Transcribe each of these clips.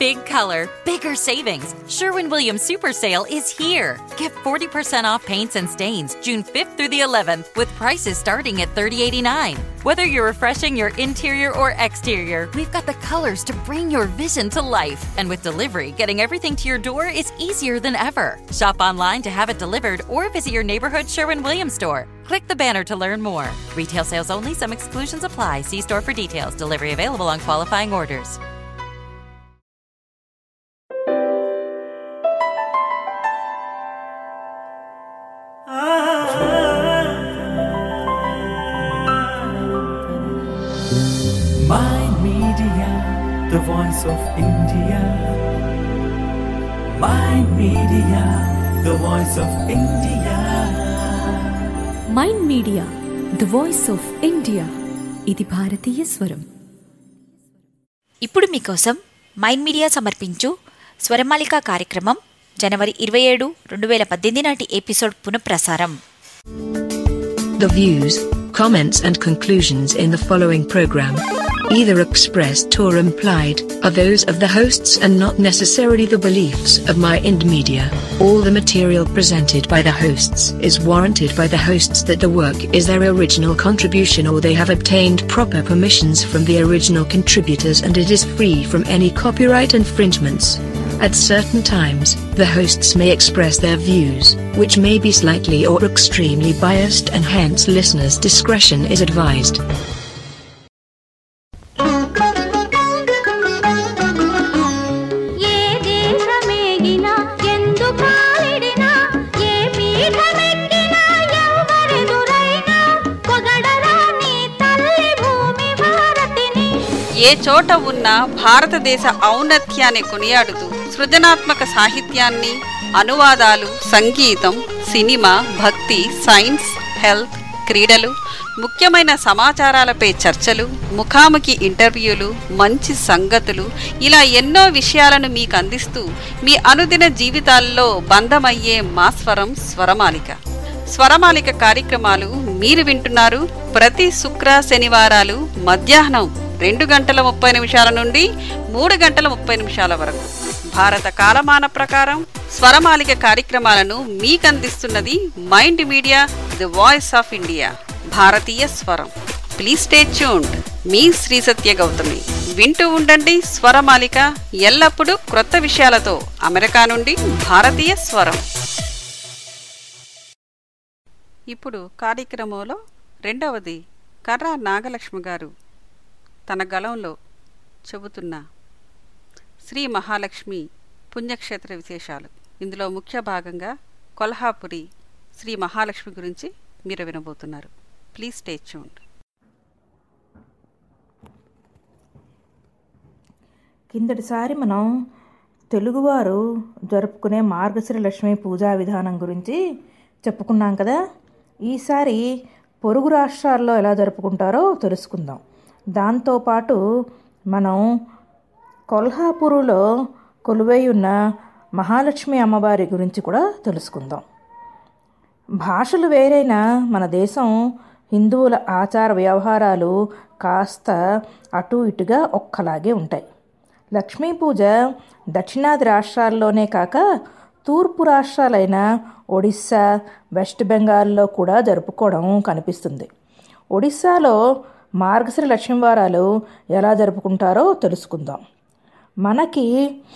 Big color, bigger savings. Sherwin Williams Super Sale is here. Get 40% off paints and stains June 5th through the 11th with prices starting at $30.89. Whether you're refreshing your interior or exterior, we've got the colors to bring your vision to life. And with delivery, getting everything to your door is easier than ever. Shop online to have it delivered or visit your neighborhood Sherwin Williams store. Click the banner to learn more. Retail sales only, some exclusions apply. See store for details. Delivery available on qualifying orders. My Media, the voice of India. My Media, the voice of India. Mind media the voice of India ఇది భారతీయ స్వరం ఇప్పుడు మీకోసం mind media సమర్పించు స్వరమాలిక కార్యక్రమం జనవరి ఇరవై ఏడు రెండు వేల పద్దెనిమిది నాటి ఎపిసోడ్ పునఃప్రసారం The views, comments, and conclusions in the following program, either expressed or implied, are those of the hosts and not necessarily the beliefs of My Ind Media. All the material presented by the hosts is warranted by the hosts that the work is their original contribution or they have obtained proper permissions from the original contributors and it is free from any copyright infringements. At certain times, the hosts may express their views, which may be slightly or extremely biased, and hence listeners' discretion is advised. ఏ దేశమేగినా ఎందు కాలిడినా ఏ పీఠమెక్కినా ఎవరెదురైనా పొగడరా నీ తల్లి భూమి భారతిని ఏ చోట ఉన్న భారతదేశ ఔన్నత్యాన్ని కొనియాడుతూ సృజనాత్మక సాహిత్యాన్ని అనువాదాలు సంగీతం సినిమా భక్తి సైన్స్ హెల్త్ క్రీడలు ముఖ్యమైన సమాచారాలపై చర్చలు ముఖాముఖి ఇంటర్వ్యూలు మంచి సంగతులు ఇలా ఎన్నో విషయాలను మీకు అందిస్తూ మీ అనుదిన జీవితాల్లో బంధమయ్యే మా స్వరం స్వరమాలిక స్వరమాలిక కార్యక్రమాలు మీరు వింటున్నారు ప్రతి శుక్ర శనివారాలు మధ్యాహ్నం రెండు గంటల ముప్పై నిమిషాల నుండి మూడు గంటల ముప్పై నిమిషాల వరకు భారత కాలమాన ప్రకారం స్వరమాలిక కార్యక్రమాలను మీకు అందిస్తున్నది Mind media the voice of India భారతీయ స్వరం ప్లీజ్ స్టే ట్యూన్డ్ మీ శ్రీ సత్య గౌతమి వింటూ ఉండండి స్వరమాలిక ఎల్లప్పుడూ క్రొత్త విషయాలతో అమెరికా నుండి భారతీయ స్వరం ఇప్పుడు కార్యక్రమంలో రెండవది కర్రా నాగలక్ష్మి గారు తన గళంలో చెబుతున్న శ్రీ మహాలక్ష్మి పుణ్యక్షేత్ర విశేషాలు ఇందులో ముఖ్య భాగంగా కొల్హాపురి శ్రీ మహాలక్ష్మి గురించి మీరు వినబోతున్నారు ప్లీజ్ స్టే ట్యూన్డ్ కిందటిసారి మనం తెలుగువారు జరుపుకునే మార్గశిర లక్ష్మి పూజా విధానం గురించి చెప్పుకున్నాం కదా ఈసారి పొరుగు రాష్ట్రాల్లో ఎలా జరుపుకుంటారో తెలుసుకుందాం దాంతోపాటు మనం కొల్హాపూరులో కొలువై ఉన్న మహాలక్ష్మి అమ్మవారి గురించి కూడా తెలుసుకుందాం భాషలు వేరైన మన దేశం హిందువుల ఆచార వ్యవహారాలు కాస్త అటు ఇటుగా ఒక్కలాగే ఉంటాయి లక్ష్మీ పూజ దక్షిణాది రాష్ట్రాల్లోనే కాక తూర్పు రాష్ట్రాలైన ఒడిస్సా వెస్ట్ బెంగాల్లో కూడా జరుపుకోవడం కనిపిస్తుంది ఒడిస్సాలో మార్గశిర లక్ష్మీ వారాలు ఎలా జరుపుకుంటారో తెలుసుకుందాం మనకి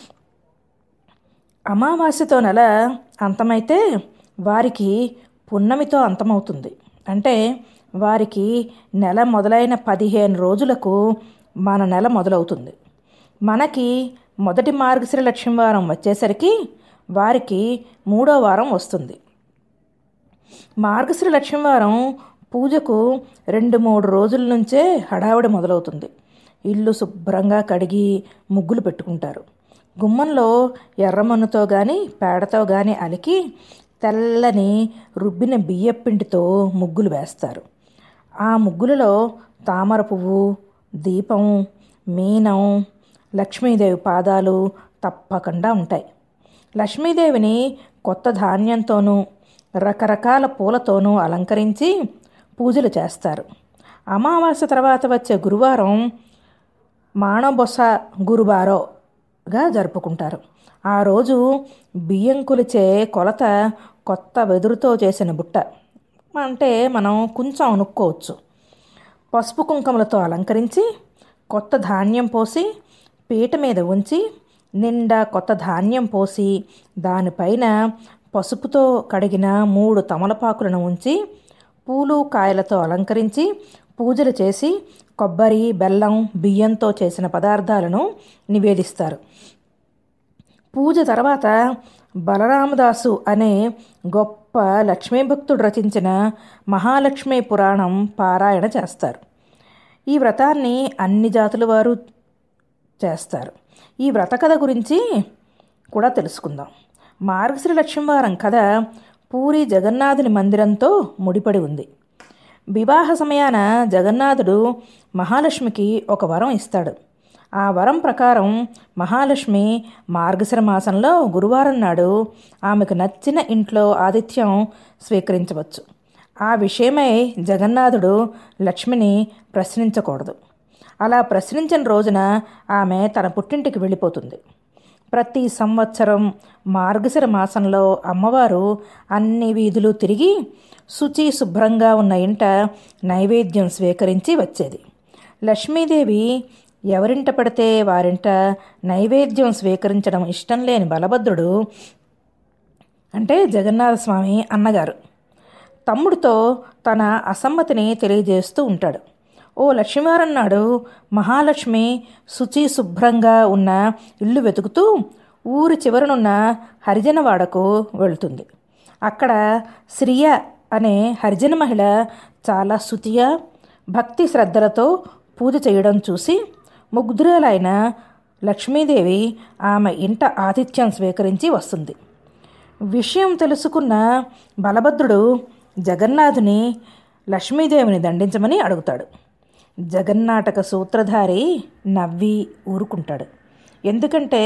అమావాస్యతో నెల అంతమైతే వారికి పున్నమితో అంతమవుతుంది అంటే వారికి నెల మొదలైన పదిహేను రోజులకు మన నెల మొదలవుతుంది మనకి మొదటి మార్గశిర లక్ష్మీ వారం వచ్చేసరికి వారికి మూడో వారం వస్తుంది మార్గశిర లక్ష్మీ వారం పూజకు రెండు మూడు రోజుల నుంచే హడావిడి మొదలవుతుంది ఇల్లు శుభ్రంగా కడిగి ముగ్గులు పెట్టుకుంటారు గుమ్మంలో ఎర్రమన్నుతో కానీ పేడతో కానీ అలికి తెల్లని రుబ్బిన బియ్యపిండితో ముగ్గులు వేస్తారు ఆ ముగ్గులలో తామర పువ్వు దీపం మీనం లక్ష్మీదేవి పాదాలు తప్పకుండా ఉంటాయి లక్ష్మీదేవిని కొత్త ధాన్యంతోనూ రకరకాల పూలతోనూ అలంకరించి పూజలు చేస్తారు అమావాస్య తర్వాత వచ్చే గురువారం మాణబొస గురువారో గా జరుపుకుంటారు ఆ రోజు బియ్యం కొలిచే కొలత కొత్త వెదురుతో చేసిన బుట్ట అంటే మనం కొంచెం అనుకోవచ్చు పసుపు కుంకుమలతో అలంకరించి కొత్త ధాన్యం పోసి పీట మీద ఉంచి నిండా కొత్త ధాన్యం పోసి దానిపైన పసుపుతో కడిగిన మూడు తమలపాకులను ఉంచి పూలు కాయలతో అలంకరించి పూజలు చేసి కొబ్బరి బెల్లం బియ్యంతో చేసిన పదార్థాలను నివేదిస్తారు పూజ తర్వాత బలరామదాసు అనే గొప్ప లక్ష్మీభక్తుడు రచించిన మహాలక్ష్మి పురాణం పారాయణ చేస్తారు ఈ వ్రతాన్ని అన్ని జాతుల వారు చేస్తారు ఈ వ్రత కథ గురించి కూడా తెలుసుకుందాం మార్గశ్రీ లక్ష్మీవారం కథ పూరి జగన్నాథుని మందిరంతో ముడిపడి ఉంది వివాహ సమయాన జగన్నాథుడు మహాలక్ష్మికి ఒక వరం ఇస్తాడు ఆ వరం ప్రకారం మహాలక్ష్మి మార్గశిర మాసంలో గురువారం నాడు ఆమెకు నచ్చిన ఇంట్లో ఆతిథ్యం స్వీకరించవచ్చు ఆ విషయమై జగన్నాథుడు లక్ష్మిని ప్రశ్నించకూడదు అలా ప్రశ్నించిన రోజున ఆమె తన పుట్టింటికి వెళ్ళిపోతుంది ప్రతి సంవత్సరం మార్గశిర మాసంలో అమ్మవారు అన్ని వీధులు తిరిగి శుచి శుభ్రంగా ఉన్న ఇంట నైవేద్యం స్వీకరించి వచ్చేది లక్ష్మీదేవి ఎవరింట పడితే వారింట నైవేద్యం స్వీకరించడం ఇష్టం లేని బలభద్రుడు అంటే జగన్నాథస్వామి అన్నగారు తమ్ముడితో తన అసమ్మతిని తెలియజేస్తూ ఉంటాడు ఓ లక్ష్మీవారన్నాడు మహాలక్ష్మి శుచి శుభ్రంగా ఉన్న ఇల్లు వెతుకుతూ ఊరి చివరనున్న హరిజనవాడకు వెళుతుంది అక్కడ శ్రియ అనే హరిజన మహిళ చాలా శుచిగా భక్తి శ్రద్ధలతో పూజ చేయడం చూసి ముగ్ధురాలైన లక్ష్మీదేవి ఆమె ఇంట ఆతిథ్యం స్వీకరించి వస్తుంది విషయం తెలుసుకున్న బలభద్రుడు జగన్నాథుని లక్ష్మీదేవిని దండించమని అడుగుతాడు జగన్నాటక సూత్రధారి నవ్వి ఊరుకుంటాడు ఎందుకంటే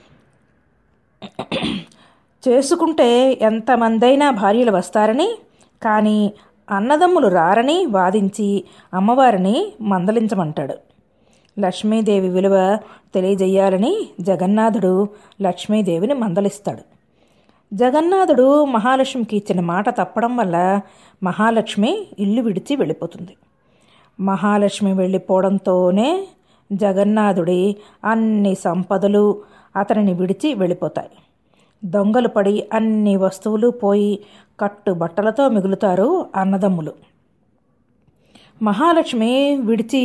చేసుకుంటే ఎంతమందైనా భార్యలు వస్తారని కానీ అన్నదమ్ములు రారని వాదించి అమ్మవారిని మందలించమంటాడు లక్ష్మీదేవి విలువ తెలియజేయాలని జగన్నాథుడు లక్ష్మీదేవిని మందలిస్తాడు జగన్నాథుడు మహాలక్ష్మికి ఇచ్చిన మాట తప్పడం వల్ల మహాలక్ష్మి ఇల్లు విడిచి వెళ్ళిపోతుంది మహాలక్ష్మి వెళ్ళిపోవడంతోనే జగన్నాథుడి అన్ని సంపదలు అతనిని విడిచి వెళ్ళిపోతాయి దొంగలు పడి అన్ని వస్తువులు పోయి కట్టు బట్టలతో మిగులుతారు అన్నదమ్ములు మహాలక్ష్మి విడిచి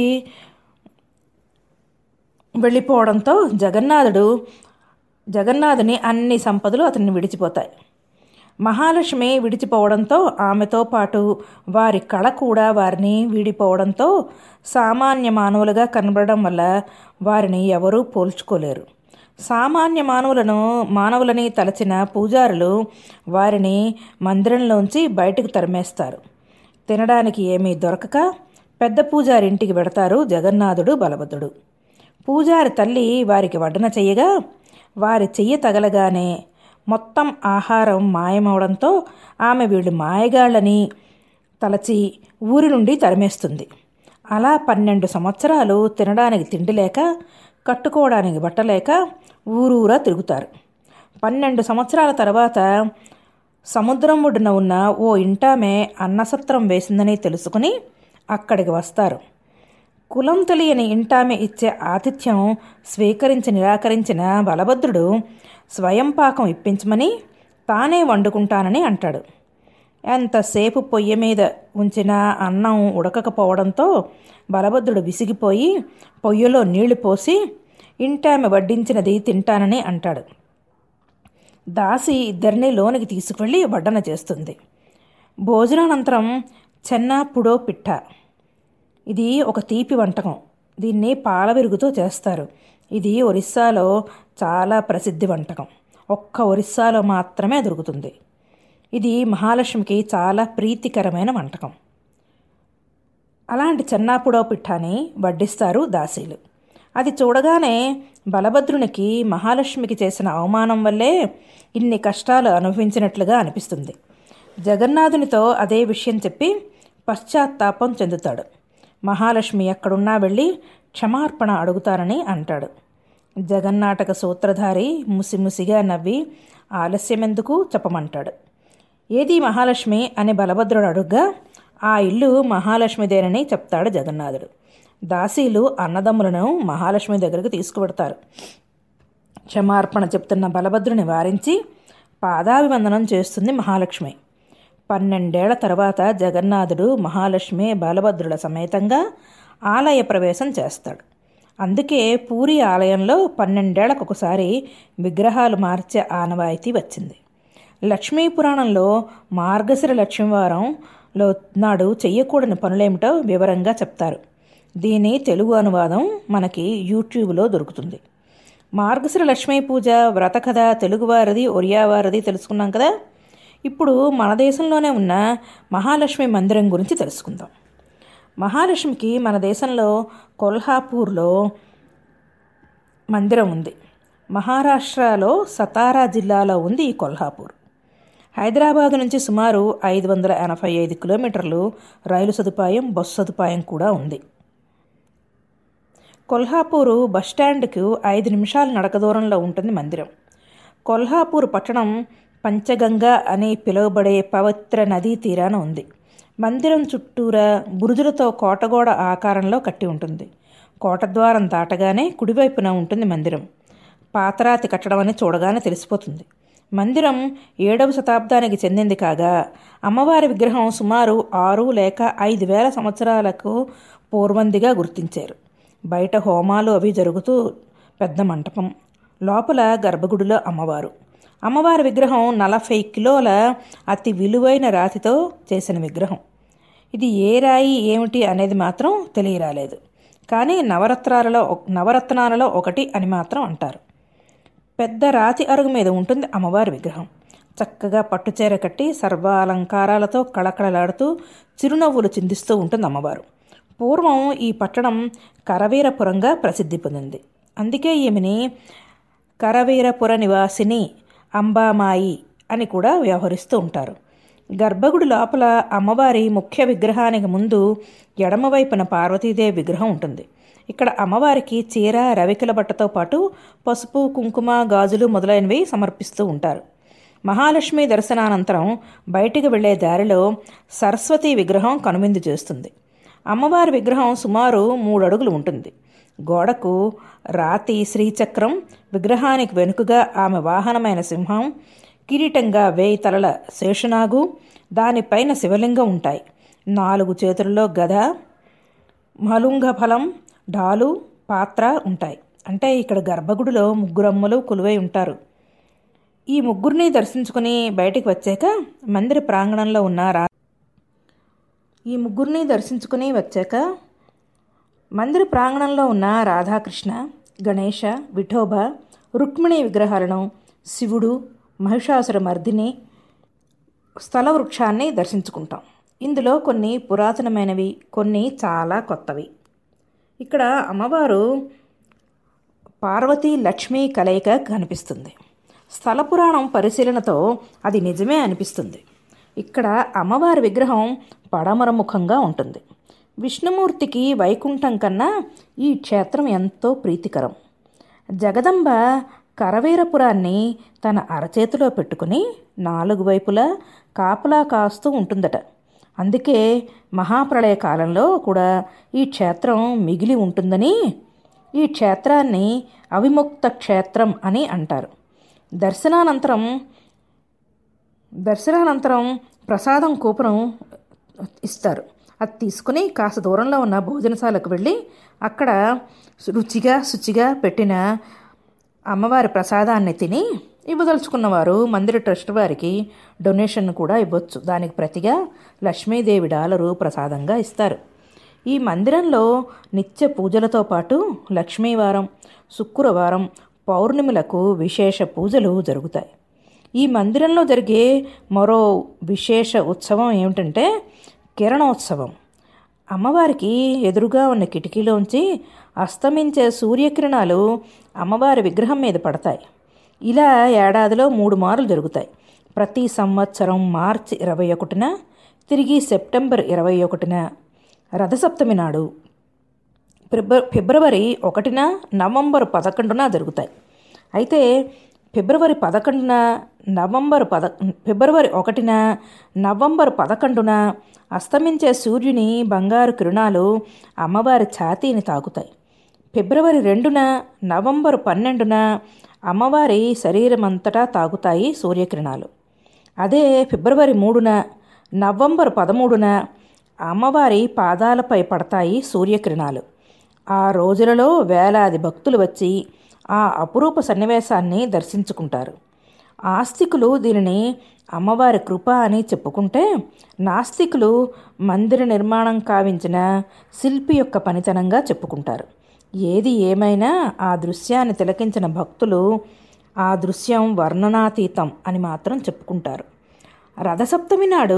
వెళ్ళిపోవడంతో జగన్నాథుడు జగన్నాథుని అన్ని సంపదలు అతన్ని విడిచిపోతాయి మహాలక్ష్మి విడిచిపోవడంతో ఆమెతో పాటు వారి కళ కూడా వారిని వీడిపోవడంతో సామాన్య మానవులుగా కనబడడం వల్ల వారిని ఎవరూ పోల్చుకోలేరు సామాన్య మానవులను మానవులని తలచిన పూజారులు వారిని మందిరంలోంచి బయటకు తరిమేస్తారు తినడానికి ఏమీ దొరకక పెద్ద పూజారి ఇంటికి పెడతారు జగన్నాథుడు బలభద్రుడు పూజారి తల్లి వారికి వడ్డన చెయ్యగా వారి చెయ్యి తగలగానే మొత్తం ఆహారం మాయమవడంతో ఆమె వీళ్ళు మాయగాళ్ళని తలచి ఊరి నుండి తరిమేస్తుంది అలా పన్నెండు సంవత్సరాలు తినడానికి తిండి లేక కట్టుకోవడానికి బట్టలేక ఊరూరా తిరుగుతారు పన్నెండు సంవత్సరాల తర్వాత సముద్రం ఒడ్డున ఉన్న ఓ ఇంటామే అన్నసత్రం వేసిందని తెలుసుకుని అక్కడికి వస్తారు కులం తెలియని ఇంటామె ఇచ్చే ఆతిథ్యం స్వీకరించి నిరాకరించిన బలభద్రుడు స్వయం పాకం ఇప్పించమని తానే వండుకుంటానని అంటాడు ఎంతసేపు పొయ్యి మీద ఉంచిన అన్నం ఉడకకపోవడంతో బలభద్రుడు విసిగిపోయి పొయ్యిలో నీళ్లు పోసి ఇంటామె వడ్డించినది తింటానని అంటాడు దాసి ఇద్దరిని లోనికి తీసుకువెళ్ళి వడ్డన చేస్తుంది భోజనానంతరం చెన్నాపుడో పిట్ట ఇది ఒక తీపి వంటకం దీన్ని పాల విరుగుతో చేస్తారు ఇది ఒరిస్సాలో చాలా ప్రసిద్ధి వంటకం ఒక్క ఒరిస్సాలో మాత్రమే దొరుకుతుంది ఇది మహాలక్ష్మికి చాలా ప్రీతికరమైన వంటకం అలాంటి చెన్నాపుడో పిఠాని వడ్డిస్తారు దాసీలు అది చూడగానే బలభద్రునికి మహాలక్ష్మికి చేసిన అవమానం వల్లే ఇన్ని కష్టాలు అనుభవించినట్లుగా అనిపిస్తుంది జగన్నాథునితో అదే విషయం చెప్పి పశ్చాత్తాపం చెందుతాడు మహాలక్ష్మి ఎక్కడున్నా వెళ్ళి క్షమార్పణ అడుగుతానని అంటాడు జగన్నాటక సూత్రధారి ముసిముసిగా నవ్వి ఆలస్యమెందుకు చెప్పమంటాడు ఏది మహాలక్ష్మి అని బలభద్రుడు అడుగ్గా ఆ ఇల్లు మహాలక్ష్మిదేనని చెప్తాడు జగన్నాథుడు దాసీలు అన్నదమ్ములను మహాలక్ష్మి దగ్గరికి తీసుకువెడతారు క్షమార్పణ చెప్తున్న బలభద్రుని వారించి పాదాభివందనం చేస్తుంది మహాలక్ష్మి పన్నెండేళ్ల తర్వాత జగన్నాథుడు మహాలక్ష్మి బాలభద్రుల సమేతంగా ఆలయ ప్రవేశం చేస్తాడు అందుకే పూరి ఆలయంలో పన్నెండేళ్లకు ఒకసారి విగ్రహాలు మార్చే ఆనవాయితీ వచ్చింది లక్ష్మీ పురాణంలో మార్గశిర లక్ష్మీవారంలో నాడు చెయ్యకూడని పనులేమిటో వివరంగా చెప్తారు దీని తెలుగు అనువాదం మనకి యూట్యూబ్లో దొరుకుతుంది మార్గశిర లక్ష్మీ పూజ వ్రత కథ తెలుగువారిది ఒరియావారిది తెలుసుకున్నాం కదా ఇప్పుడు మన దేశంలోనే ఉన్న మహాలక్ష్మి మందిరం గురించి తెలుసుకుందాం మహాలక్ష్మికి మన దేశంలో కొల్హాపూర్లో మందిరం ఉంది మహారాష్ట్రలో సతారా జిల్లాలో ఉంది ఈ కొల్హాపూర్ హైదరాబాద్ నుంచి సుమారు ఐదు వందల ఎనభై ఐదు కిలోమీటర్లు రైలు సదుపాయం బస్సు సదుపాయం కూడా ఉంది కొల్హాపూరు బస్టాండ్కు ఐదు నిమిషాల నడక దూరంలో ఉంటుంది మందిరం కొల్హాపూర్ పట్టణం పంచగంగ అని పిలువబడే పవిత్ర నదీ తీరాన ఉంది మందిరం చుట్టూరా బురుజులతో కోటగోడ ఆకారంలో కట్టి ఉంటుంది కోటద్వారం దాటగానే కుడివైపున ఉంటుంది మందిరం పాతరాతి కట్టడం అని చూడగానే తెలిసిపోతుంది మందిరం ఏడవ శతాబ్దానికి చెందింది కాగా అమ్మవారి విగ్రహం సుమారు ఆరు లేక ఐదు వేల సంవత్సరాలకు పూర్వందిగా గుర్తించారు బయట హోమాలు అవి జరుగుతూ పెద్ద మంటపం లోపల గర్భగుడిలో అమ్మవారు అమ్మవారి విగ్రహం నలభై కిలోల అతి విలువైన రాతితో చేసిన విగ్రహం ఇది ఏ రాయి ఏమిటి అనేది మాత్రం తెలియరాలేదు కానీ నవరత్నాలలో నవరత్నాలలో ఒకటి అని మాత్రం అంటారు పెద్ద రాతి అరుగు మీద ఉంటుంది అమ్మవారి విగ్రహం చక్కగా పట్టుచీర కట్టి సర్వాలంకారాలతో కళకళలాడుతూ చిరునవ్వులు చిందిస్తూ ఉంటుంది అమ్మవారు పూర్వం ఈ పట్టణం కరవీరపురంగా ప్రసిద్ధి పొందింది అందుకే ఈమెని కరవీరపుర నివాసిని అంబామాయి అని కూడా వ్యవహరిస్తూ ఉంటారు గర్భగుడి లోపల అమ్మవారి ముఖ్య విగ్రహానికి ముందు ఎడమవైపున పార్వతీదేవి విగ్రహం ఉంటుంది ఇక్కడ అమ్మవారికి చీర రవికల బట్టతో పాటు పసుపు కుంకుమ గాజులు మొదలైనవి సమర్పిస్తూ ఉంటారు మహాలక్ష్మి దర్శనానంతరం బయటికి వెళ్లే దారిలో సరస్వతి విగ్రహం కనువిందు చేస్తుంది అమ్మవారి విగ్రహం సుమారు మూడు అడుగులు ఉంటుంది గోడకు రాతి శ్రీచక్రం విగ్రహానికి వెనుకగా ఆమె వాహనమైన సింహం కిరీటంగా వేయి తలల శేషనాగు దానిపైన శివలింగం ఉంటాయి నాలుగు చేతుల్లో గద మలుంగ ఫలం డాలు పాత్ర ఉంటాయి అంటే ఇక్కడ గర్భగుడిలో ముగ్గురమ్మలు కొలువై ఉంటారు ఈ ముగ్గురిని దర్శించుకుని బయటికి వచ్చాక మందిర ప్రాంగణంలో ఉన్న రా ఈ ముగ్గురిని దర్శించుకుని వచ్చాక మందిర ప్రాంగణంలో ఉన్న రాధాకృష్ణ గణేష విఠోబ రుక్మిణి విగ్రహాలను శివుడు మహిషాసుర మర్దిని స్థల వృక్షాన్ని దర్శించుకుంటాం ఇందులో కొన్ని పురాతనమైనవి కొన్ని చాలా కొత్తవి ఇక్కడ అమ్మవారు పార్వతీ లక్ష్మీ కలయిక కనిపిస్తుంది స్థల పురాణం పరిశీలనతో అది నిజమే అనిపిస్తుంది ఇక్కడ అమ్మవారి విగ్రహం పడమర ముఖంగా ఉంటుంది విష్ణుమూర్తికి వైకుంఠం కన్నా ఈ క్షేత్రం ఎంతో ప్రీతికరం జగదంబ కరవీరపురాన్ని తన అరచేతిలో పెట్టుకుని నాలుగు వైపులా కాపలా కాస్తూ ఉంటుందట అందుకే మహాప్రళయ కాలంలో కూడా ఈ క్షేత్రం మిగిలి ఉంటుందని ఈ క్షేత్రాన్ని అవిముక్త క్షేత్రం అని అంటారు దర్శనానంతరం దర్శనానంతరం ప్రసాదం కూపనం ఇస్తారు అది తీసుకుని కాస్త దూరంలో ఉన్న భోజనశాలకు వెళ్ళి అక్కడ రుచిగా శుచిగా పెట్టిన అమ్మవారి ప్రసాదాన్ని తిని ఇవ్వదలుచుకున్నవారు మందిర ట్రస్ట్ వారికి డొనేషన్ కూడా ఇవ్వచ్చు దానికి ప్రతిగా లక్ష్మీదేవి డాలరు ప్రసాదంగా ఇస్తారు ఈ మందిరంలో నిత్య పూజలతో పాటు లక్ష్మీవారం శుక్రవారం పౌర్ణమిలకు విశేష పూజలు జరుగుతాయి ఈ మందిరంలో జరిగే మరో విశేష ఉత్సవం ఏమిటంటే కిరణోత్సవం అమ్మవారికి ఎదురుగా ఉన్న కిటికీలోంచి అస్తమించే సూర్యకిరణాలు అమ్మవారి విగ్రహం మీద పడతాయి ఇలా ఏడాదిలో మూడు మార్లు జరుగుతాయి ప్రతి సంవత్సరం మార్చి ఇరవై ఒకటిన తిరిగి సెప్టెంబర్ ఇరవై ఒకటిన రథసప్తమి నాడు ఫిబ్ర ఫిబ్రవరి ఒకటిన నవంబర్ పదకొండున జరుగుతాయి అయితే ఫిబ్రవరి పదకొండున నవంబర్ పద ఫిబ్రవరి ఒకటిన నవంబర్ పదకొండున అస్తమించే సూర్యుని బంగారు కిరణాలు అమ్మవారి ఛాతీని తాకుతాయి ఫిబ్రవరి రెండున నవంబర్ పన్నెండున అమ్మవారి శరీరమంతటా తాగుతాయి సూర్యకిరణాలు అదే ఫిబ్రవరి మూడున నవంబర్ పదమూడున అమ్మవారి పాదాలపై పడతాయి సూర్యకిరణాలు ఆ రోజులలో వేలాది భక్తులు వచ్చి ఆ అపురూప సన్నివేశాన్ని దర్శించుకుంటారు ఆస్తికులు దీనిని అమ్మవారి కృప అని చెప్పుకుంటే నాస్తికులు మందిర నిర్మాణం కావించిన శిల్పి యొక్క పనితనంగా చెప్పుకుంటారు ఏది ఏమైనా ఆ దృశ్యాన్ని తిలకించిన భక్తులు ఆ దృశ్యం వర్ణనాతీతం అని మాత్రం చెప్పుకుంటారు రథసప్తమి నాడు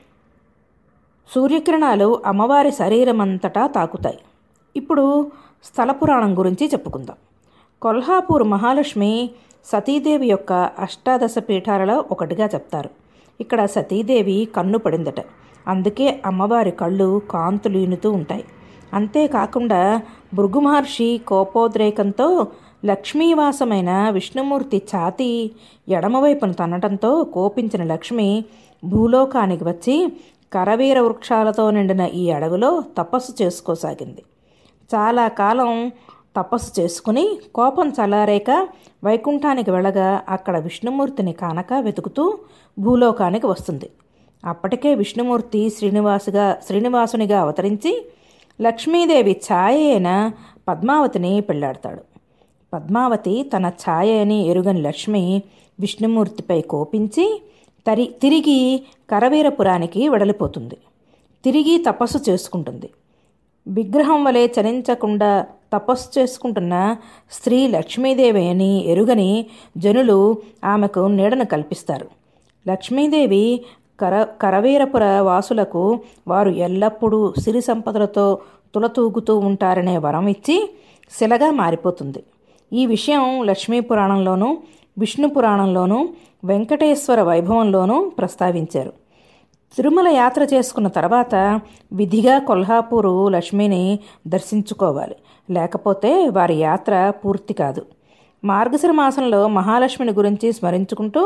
సూర్యకిరణాలు అమ్మవారి శరీరమంతటా తాకుతాయి ఇప్పుడు స్థల పురాణం గురించి చెప్పుకుందాం కొల్హాపూర్ మహాలక్ష్మి సతీదేవి యొక్క అష్టాదశ పీఠాలలో ఒకటిగా చెప్తారు ఇక్కడ సతీదేవి కన్ను పడిందట అందుకే అమ్మవారి కళ్ళు కాంతులు ఈనుతూ ఉంటాయి అంతేకాకుండా భృగు మహర్షి కోపోద్రేకంతో లక్ష్మీవాసమైన విష్ణుమూర్తి ఛాతి ఎడమవైపున తన్నటంతో కోపించిన లక్ష్మి భూలోకానికి వచ్చి కరవీర వృక్షాలతో నిండిన ఈ అడవిలో తపస్సు చేసుకోసాగింది చాలా కాలం తపస్సు చేసుకుని కోపం చల్లారేక వైకుంఠానికి వెళ్ళగా అక్కడ విష్ణుమూర్తిని కానక వెతుకుతూ భూలోకానికి వస్తుంది అప్పటికే విష్ణుమూర్తి శ్రీనివాసుగా శ్రీనివాసునిగా అవతరించి లక్ష్మీదేవి ఛాయ అయిన పద్మావతిని పెళ్లాడతాడు పద్మావతి తన ఛాయ అని ఎరుగని లక్ష్మి విష్ణుమూర్తిపై కోపించి తరి తిరిగి కరవీరపురానికి వెడలిపోతుంది తిరిగి తపస్సు చేసుకుంటుంది విగ్రహం వలె చలించకుండా తపస్సు చేసుకుంటున్న స్త్రీ లక్ష్మీదేవి అని ఎరుగని జనులు ఆమెకు నీడను కల్పిస్తారు లక్ష్మీదేవి కర కరవీరపుర వాసులకు వారు ఎల్లప్పుడూ సిరి సంపదలతో తులతూగుతూ ఉంటారనే వరం ఇచ్చి శిలగా మారిపోతుంది ఈ విషయం లక్ష్మీ పురాణంలోనూ విష్ణు పురాణంలోనూ వెంకటేశ్వర వైభవంలోనూ ప్రస్తావించారు తిరుమల యాత్ర చేసుకున్న తర్వాత విధిగా కొల్హాపూరు లక్ష్మిని దర్శించుకోవాలి లేకపోతే వారి యాత్ర పూర్తి కాదు మార్గశిర మాసంలో మహాలక్ష్మిని గురించి స్మరించుకుంటూ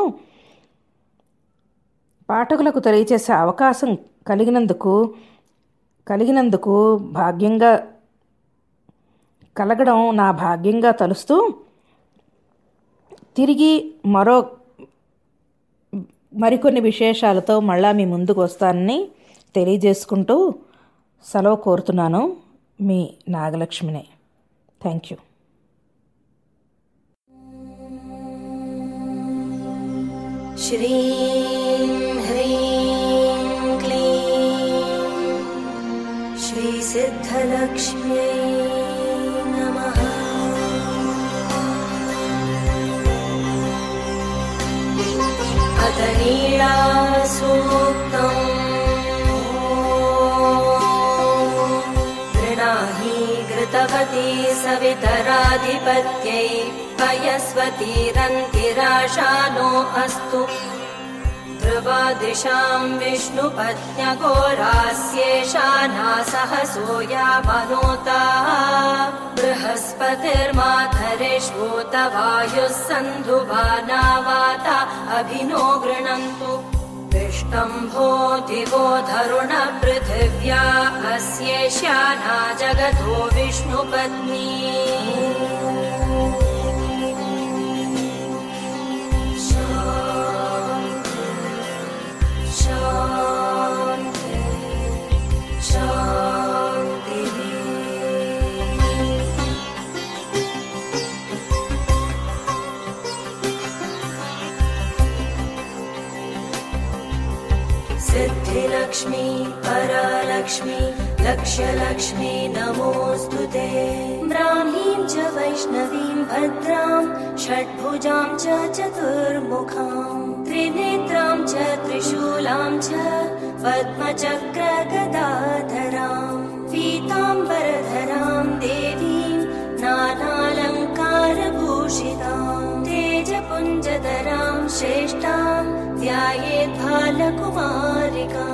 పాఠకులకు తెలియచేసే అవకాశం కలిగినందుకు కలిగినందుకు భాగ్యంగా కలగడం నా భాగ్యంగా తలుస్తూ తిరిగి మరో మరికొన్ని విశేషాలతో మళ్ళా మీ ముందుకు వస్తానని తెలియజేసుకుంటూ సెలవు కోరుతున్నాను మీ నాగలక్ష్మిని థ్యాంక్ యూ श्रीं ह्रीं क्लीं श्रीसिद्धलक्ष्म्यै नमः अत नीळासूक्तम् गृणाहि घृतवती सवितराधिपत्यै पयस्वतीरन्तिराशानो अस्तु ध्रुवादिशां विष्णुपत्न्यघोरास्येषा नासहसोया मनोता बृहस्पतिर्माधरिष्वोत वायुः सन्धुवानावाता अभिनो गृणन्तु विष्टम्भो दिवो धरुण पृथिव्या अस्येष्याना जगतो विष्णुपत्नी शान्ति शान्तिः सिद्धिलक्ष्मी परालक्ष्मी लक्ष्यलक्ष्मी नमोऽस्तु ते ब्राह्मीं च वैष्णवीं भद्रां षड्भुजां च चतुर्मुखां त्रिनेत्रां च त्रिशूलां च पद्मचक्रगदाधरां पीताम्बरधरां देवीं नानालङ्कारभूषितां तेजपुञ्जधरां श्रेष्ठां ध्यायेद्भालकुमारिका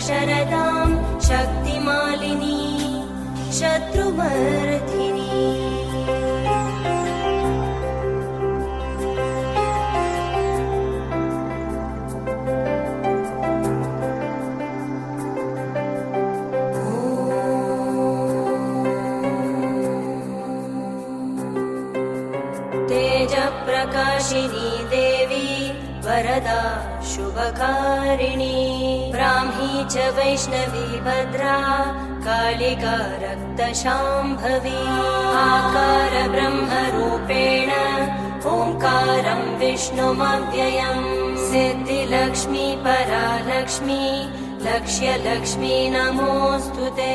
शरदां शक्तिमालिनी शत्रुमर्धिनी तेजप्रकाशिनी देवी वरदा शुभकारिणी ब्राह्मी च वैष्णवी भद्रा कालिका रक्तशाम्भवी आकार ब्रह्मरूपेण ओङ्कारं विष्णुमव्ययम् सिद्धिलक्ष्मी परालक्ष्मी लक्ष्यलक्ष्मी नमोऽस्तु ते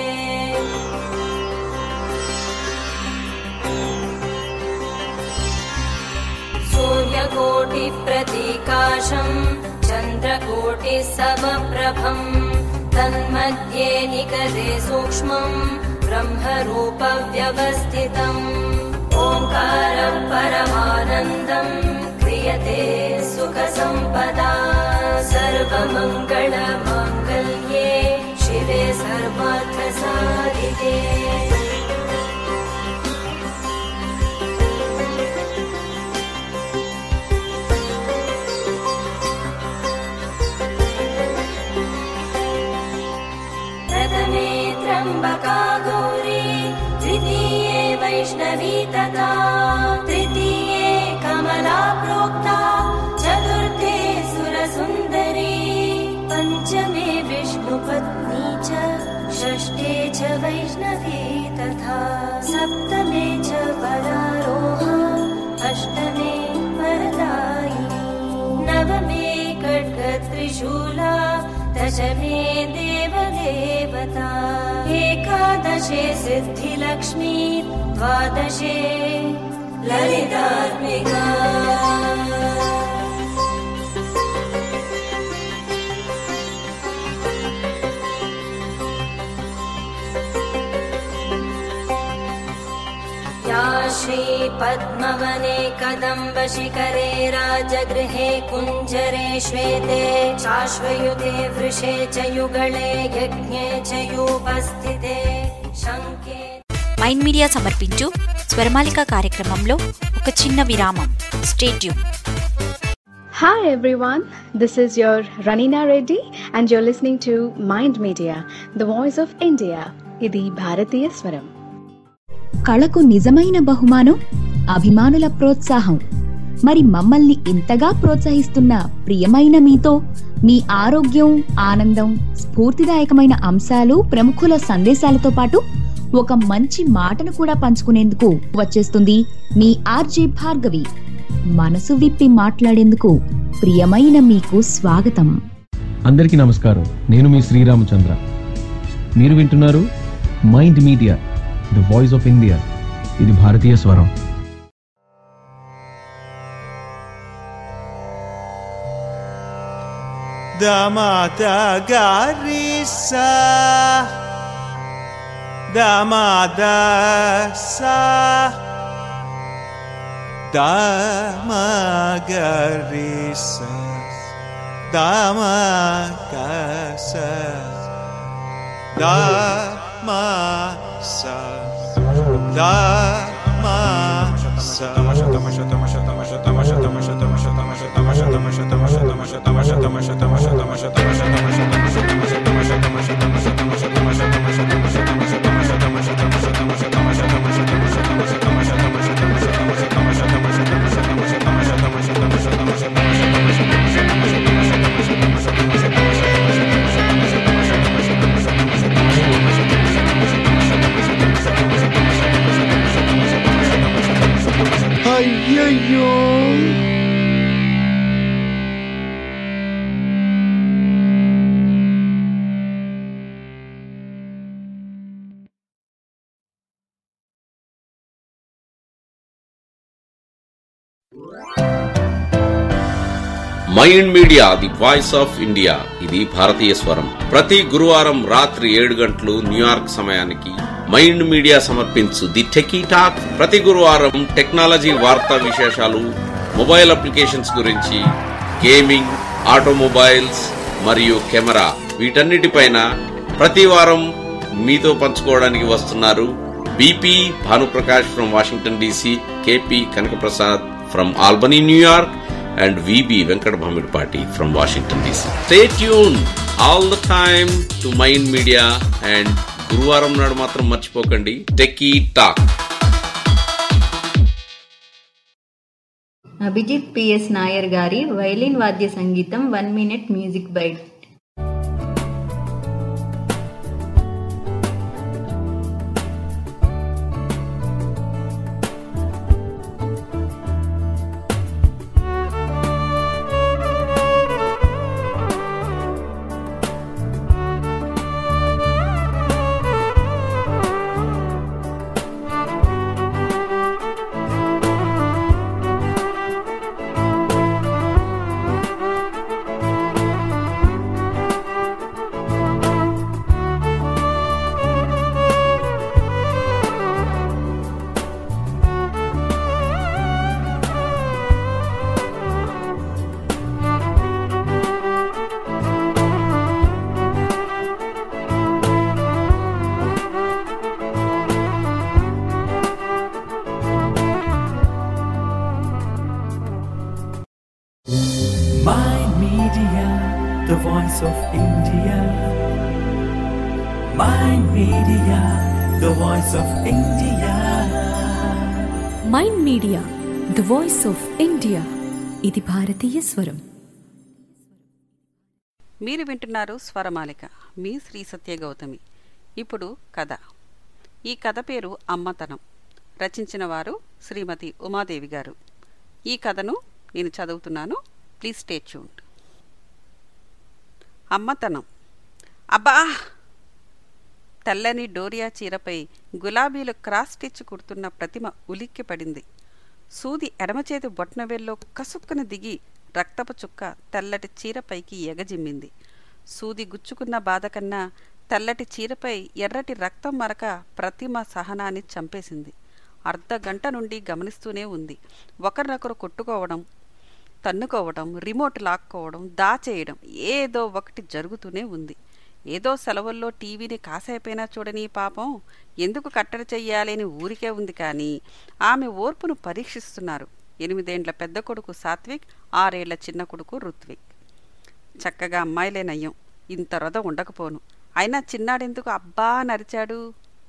सूर्यकोटिप्रतीकाशम् चन्द्रकोटिसमप्रभम् तन्मध्ये निकरे सूक्ष्मम् ब्रह्मरूपव्यवस्थितम् ओङ्कारं परमानन्दम् क्रियते सुखसम्पदा सर्वमङ्गलमाङ्गल्ये शिवे सर्वार्थसाधिते प्रथमे त्र्यम्बका गौरी द्वितीये वैष्णवी तथा तृतीये कमला प्रोक्ता चतुर्थे सुरसुन्दरी पञ्चमे विष्णुपत्नी च षष्ठे च वैष्णवी तथा सप्तमे च वरारोहा अष्टमे वरदायिनी नवमे खड्गत्रिशूला दशमे देवदेवता एकादशे सिद्धिलक्ष्मी द्वादशे ललितात्मिका या श्रीपद्मवने कदम्बशिखरे राजगृहे कुञ्जरे श्वेते चाश्वयुते वृषे च युगळे यज्ञे च यूपस्थिते शङ्के మైండ్ మీడియా సమర్పించు స్వరమాలిక కార్యక్రమంలో ఒక చిన్న విరామం stay tune Hi everyone, this is your Ranina Reddy and you're listening to Mind Media, the voice of India. ఇది భారతీయ స్వరం కళకు నిజమైన బహుమానం అభిమానుల ప్రోత్సాహం మరి మమ్మల్ని ఇంతగా ప్రోత్సహిస్తున్న ప్రియమైన మీతో మీ ఆరోగ్యం ఆనందం స్ఫూర్తిదాయకమైన అంశాలు ప్రముఖుల సందేశాలతో పాటు ఒక మంచి మాటను కూడా పంచుకునేందుకు వచ్చేస్తుంది మీ ఆర్జే భార్గవి మనసు విప్పి మాట్లాడేందుకు ప్రియమైన మీకు స్వాగతం అందరికీ నమస్కారం నేను మీ శ్రీరామచంద్ర మీరు వింటున్నారు mind media the voice of India ఇది భారతీయ స్వరం Damata Garissa Damada Sa Damagarissa Damakasa Damasa అయ్యయ్యో mind media the voice of India ఇది భారతీయ స్వరం ప్రతి గురువారం రాత్రి ఏడు గంటలు న్యూయార్క్ సమయానికి మైండ్ మీడియా సమర్పించు ది టెకీ టాక్ ప్రతి గురువారం టెక్నాలజీ వార్తా విశేషాలు మొబైల్ అప్లికేషన్స్ గురించి గేమింగ్ ఆటోమొబైల్స్ మరియు కెమెరా వీటన్నిటిపైన ప్రతి వారం మీతో పంచుకోవడానికి వస్తున్నారు BP Bhanuprakash from Washington DC KP Kanakaprasad from Albany New York and VB Venkata Bhamidipati from Washington DC stay tune all the time to mind media and గురువారం నాడు మాత్రం మర్చిపోకండి techie talk Abhijit PS Nair గారి వైలిన్ వాద్య సంగీతం one minute music byte Mind Media, the voice of India. Mind Media, the voice of India. Mind media the voice of India ఇది భారతీయ స్వరం మీరు వింటున్నారు స్వరమాలిక మీ శ్రీ సత్య గౌతమి ఇప్పుడు కథ ఈ కథ పేరు అమ్మతనం రచించిన వారు శ్రీమతి ఉమాదేవి గారు ఈ కథను నేను చదువుతున్నాను ప్లీజ్ స్టే ట్యూన్డ్ అమ్మతనం అబ్బా తెల్లని డోరియా చీరపై గులాబీలు క్రాస్ స్టిచ్ కుడుతున్న ప్రతిమ ఉలిక్కి పడింది సూది ఎడమచేతి బొట్నవేల్లో కసుక్కున దిగి రక్తపు చుక్క తెల్లటి చీరపైకి ఎగజిమ్మింది సూది గుచ్చుకున్న బాధ కన్నా తెల్లటి చీరపై ఎర్రటి రక్తం మరక ప్రతిమ సహనాన్ని చంపేసింది అర్ధ గంట నుండి గమనిస్తూనే ఉంది ఒకరినొకరు కొట్టుకోవడం తన్నుకోవడం రిమోట్ లాక్కోవడం దాచేయడం ఏదో ఒకటి జరుగుతూనే ఉంది ఏదో సెలవుల్లో టీవీని కాసేపైనా చూడని పాపం ఎందుకు కట్టడి చెయ్యాలి అని ఊరికే ఉంది కానీ ఆమె ఓర్పును పరీక్షిస్తున్నారు ఎనిమిదేండ్ల పెద్ద కొడుకు సాత్విక్ ఆరేళ్ల చిన్న కొడుకు రుత్విక్ చక్కగా అమ్మాయిలే నయ్యం ఇంత రొద ఉండకపోను అయినా చిన్నాడెందుకు అబ్బా నరిచాడు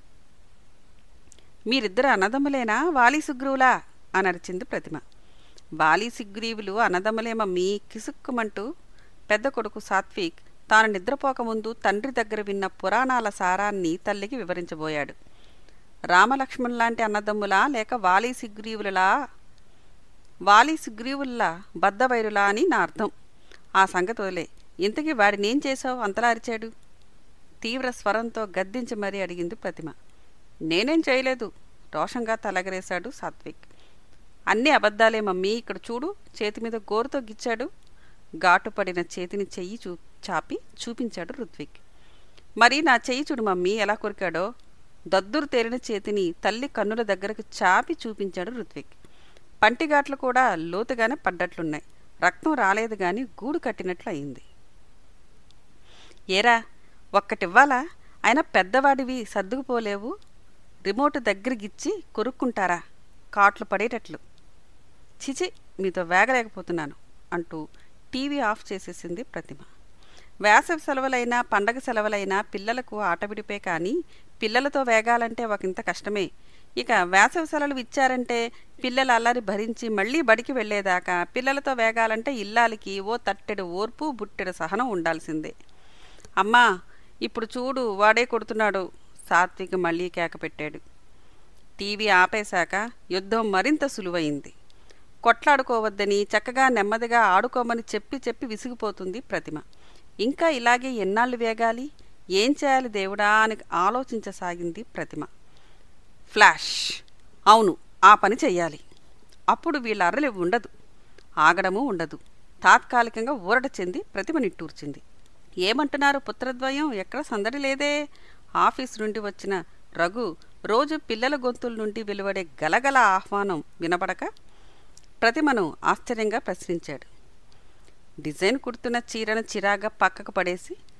మీరిద్దరు అన్నదమ్ములేనా వాలి సుగ్రీవులా అని అరిచింది ప్రతిమ వాలి సుగ్రీవులు అన్నదమ్ములే మమ్మీ కిసుక్కుమంటూ పెద్ద కొడుకు సాత్విక్ తాను నిద్రపోకముందు తండ్రి దగ్గర విన్న పురాణాల సారాన్ని తల్లికి వివరించబోయాడు రామలక్ష్మణ్ లాంటి అన్నదమ్ములా లేక వాలి సుగ్రీవులలా వాలి సుగ్రీవుల్లా బద్దవైరులా అని నా అర్థం ఆ సంగతి వదిలే ఇంతకీ వాడినేం చేశావు అంతలా అరిచాడు తీవ్ర స్వరంతో గద్దించి మరీ అడిగింది ప్రతిమ నేనేం చేయలేదు రోషంగా తలగరేశాడు సాత్విక్ అన్నీ అబద్ధాలే మమ్మీ ఇక్కడ చూడు చేతి మీద గోరుతో గిచ్చాడు ఘాటు పడిన చేతిని చెయ్యి చూ చాపి చూపించాడు రుత్విక్ మరి నా చెయ్యి చూడు మమ్మీ ఎలా కొరికాడో దద్దురు తేలిన చేతిని తల్లి కన్నుల దగ్గరకు చాపి చూపించాడు రుత్విక్ పంటిఘాట్లు కూడా లోతుగానే పడ్డట్లున్నాయి రక్తం రాలేదు గాని గూడు కట్టినట్లు అయింది ఏరా ఒక్కటివ్వాలా అయినా పెద్దవాడివి సర్దుకుపోలేవు రిమోట్ దగ్గరగిచ్చి కొరుక్కుంటారా కాట్లు పడేటట్లు చిచి మీతో వేగలేకపోతున్నాను అంటూ టీవీ ఆఫ్ చేసేసింది ప్రతిమ వేసవి సెలవులైనా పండగ సెలవులైనా పిల్లలకు ఆటవిడిపే కానీ పిల్లలతో వేగాలంటే ఒకంత కష్టమే ఇక వేసవి సెలవులు ఇచ్చారంటే పిల్లల అల్లరి భరించి మళ్ళీ బడికి వెళ్లేదాకా పిల్లలతో వేగాలంటే ఇల్లాలికి ఓ తట్టెడు ఓర్పు బుట్టెడు సహనం ఉండాల్సిందే అమ్మా ఇప్పుడు చూడు వాడే కొడుతున్నాడు సాత్విక్ మళ్ళీ కేక పెట్టాడు టీవీ ఆపేశాక యుద్ధం మరింత సులువైంది కొట్లాడుకోవద్దని చక్కగా నెమ్మదిగా ఆడుకోమని చెప్పి చెప్పి విసిగిపోతుంది ప్రతిమ ఇంకా ఇలాగే ఎన్నాళ్ళు వేగాలి ఏం చేయాలి దేవుడా అని ఆలోచించసాగింది ప్రతిమ ఫ్లాష్ అవును ఆ పని చెయ్యాలి అప్పుడు వీళ్ళ అర్రలి ఉండదు ఆగడము ఉండదు తాత్కాలికంగా ఊరట చెంది ప్రతిమ నిట్టూర్చింది ఏమంటున్నారు పుత్రద్వయం ఎక్కడ సందడి లేదే ఆఫీస్ నుండి వచ్చిన రఘు రోజు పిల్లల గొంతుల నుండి వెలువడే గలగల ఆహ్వానం వినబడక ప్రతిమను ఆశ్చర్యంగా ప్రశ్నించాడు డిజైన్ కుడుతున్న చీరను చిరాగా పక్కకు పడేసి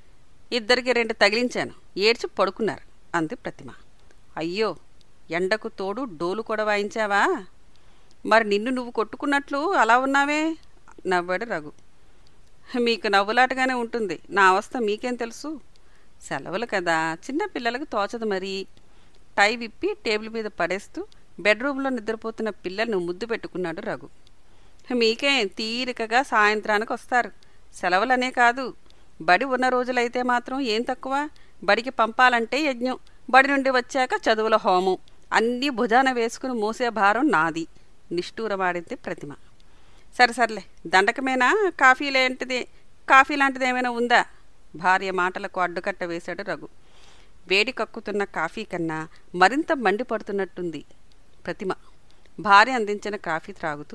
ఇద్దరికి రెండు తగిలించాను ఏడ్చి పడుకున్నారు అంది ప్రతిమ అయ్యో ఎండకు తోడు డోలు కూడా వాయించావా మరి నిన్ను నువ్వు కొట్టుకున్నట్లు అలా ఉన్నావే నవ్వాడు రఘు మీకు నవ్వులాటగానే ఉంటుంది నా అవస్థ మీకేం తెలుసు సెలవులు కదా చిన్న పిల్లలకు తోచదు మరి టై విప్పి టేబుల్ మీద పడేస్తూ బెడ్రూమ్లో నిద్రపోతున్న పిల్లలను ముద్దు పెట్టుకున్నాడు రఘు మీకే తీరికగా సాయంత్రానికి వస్తారు సెలవులనే కాదు బడి ఉన్న రోజులైతే మాత్రం ఏం తక్కువ బడికి పంపాలంటే యజ్ఞం బడి నుండి వచ్చాక చదువుల హోమం అన్నీ భుజాన వేసుకుని మోసే భారం నాది నిష్ఠూరమాడింది ప్రతిమ సరే సర్లే దండకమేనా కాఫీ లాంటిది కాఫీ లాంటిది ఏమైనా ఉందా భార్య మాటలకు అడ్డుకట్ట వేశాడు రఘు వేడి కక్కుతున్న కాఫీ కన్నా మరింత మండిపడుతున్నట్టుంది ప్రతిమ భార్య అందించిన కాఫీ త్రాగుతూ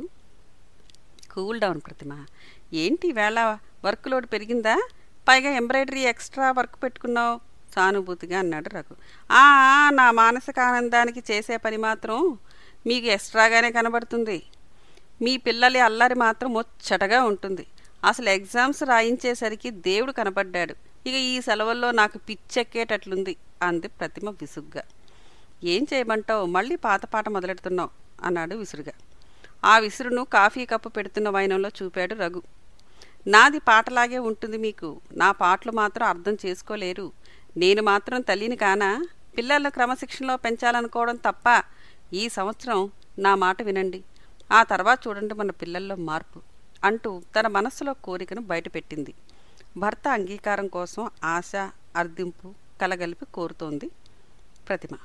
కూల్ డౌన్ ప్రతిమ ఏంటి వేళ వర్క్ లోడ్ పెరిగిందా పైగా ఎంబ్రాయిడరీ ఎక్స్ట్రా వర్క్ పెట్టుకున్నావు సానుభూతిగా అన్నాడు రఘు "ఆ, ఆ, నా మానసిక ఆనందానికి చేసే పని మాత్రం మీకు ఎక్స్ట్రాగానే కనబడుతుంది మీ పిల్లలి అల్లరి మాత్రం ముచ్చటగా ఉంటుంది అసలు ఎగ్జామ్స్ రాయించేసరికి దేవుడు కనబడ్డాడు ఇక ఈ సెలవుల్లో నాకు పిచ్చెక్కేటట్లుంది అంది ప్రతిమ విసుగ్గా ఏం చేయమంటావు మళ్ళీ పాత పాట మొదలెడుతున్నావు అన్నాడు విసురుగా ఆ విసురును కాఫీ కప్పు పెడుతున్న వైనంలో చూపాడు రఘు నాది పాటలాగే ఉంటుంది మీకు నా పాటలు మాత్రం అర్థం చేసుకోలేరు నేను మాత్రం తల్లిని కానా పిల్లలను క్రమశిక్షణలో పెంచాలనుకోవడం తప్ప ఈ సంవత్సరం నా మాట వినండి ఆ తర్వాత చూడండి మన పిల్లల్లో మార్పు అంటూ తన మనస్సులో కోరికను బయటపెట్టింది భర్త అంగీకారం కోసం ఆశ అర్థింపు కలగలిపి కోరుతోంది ప్రతిమ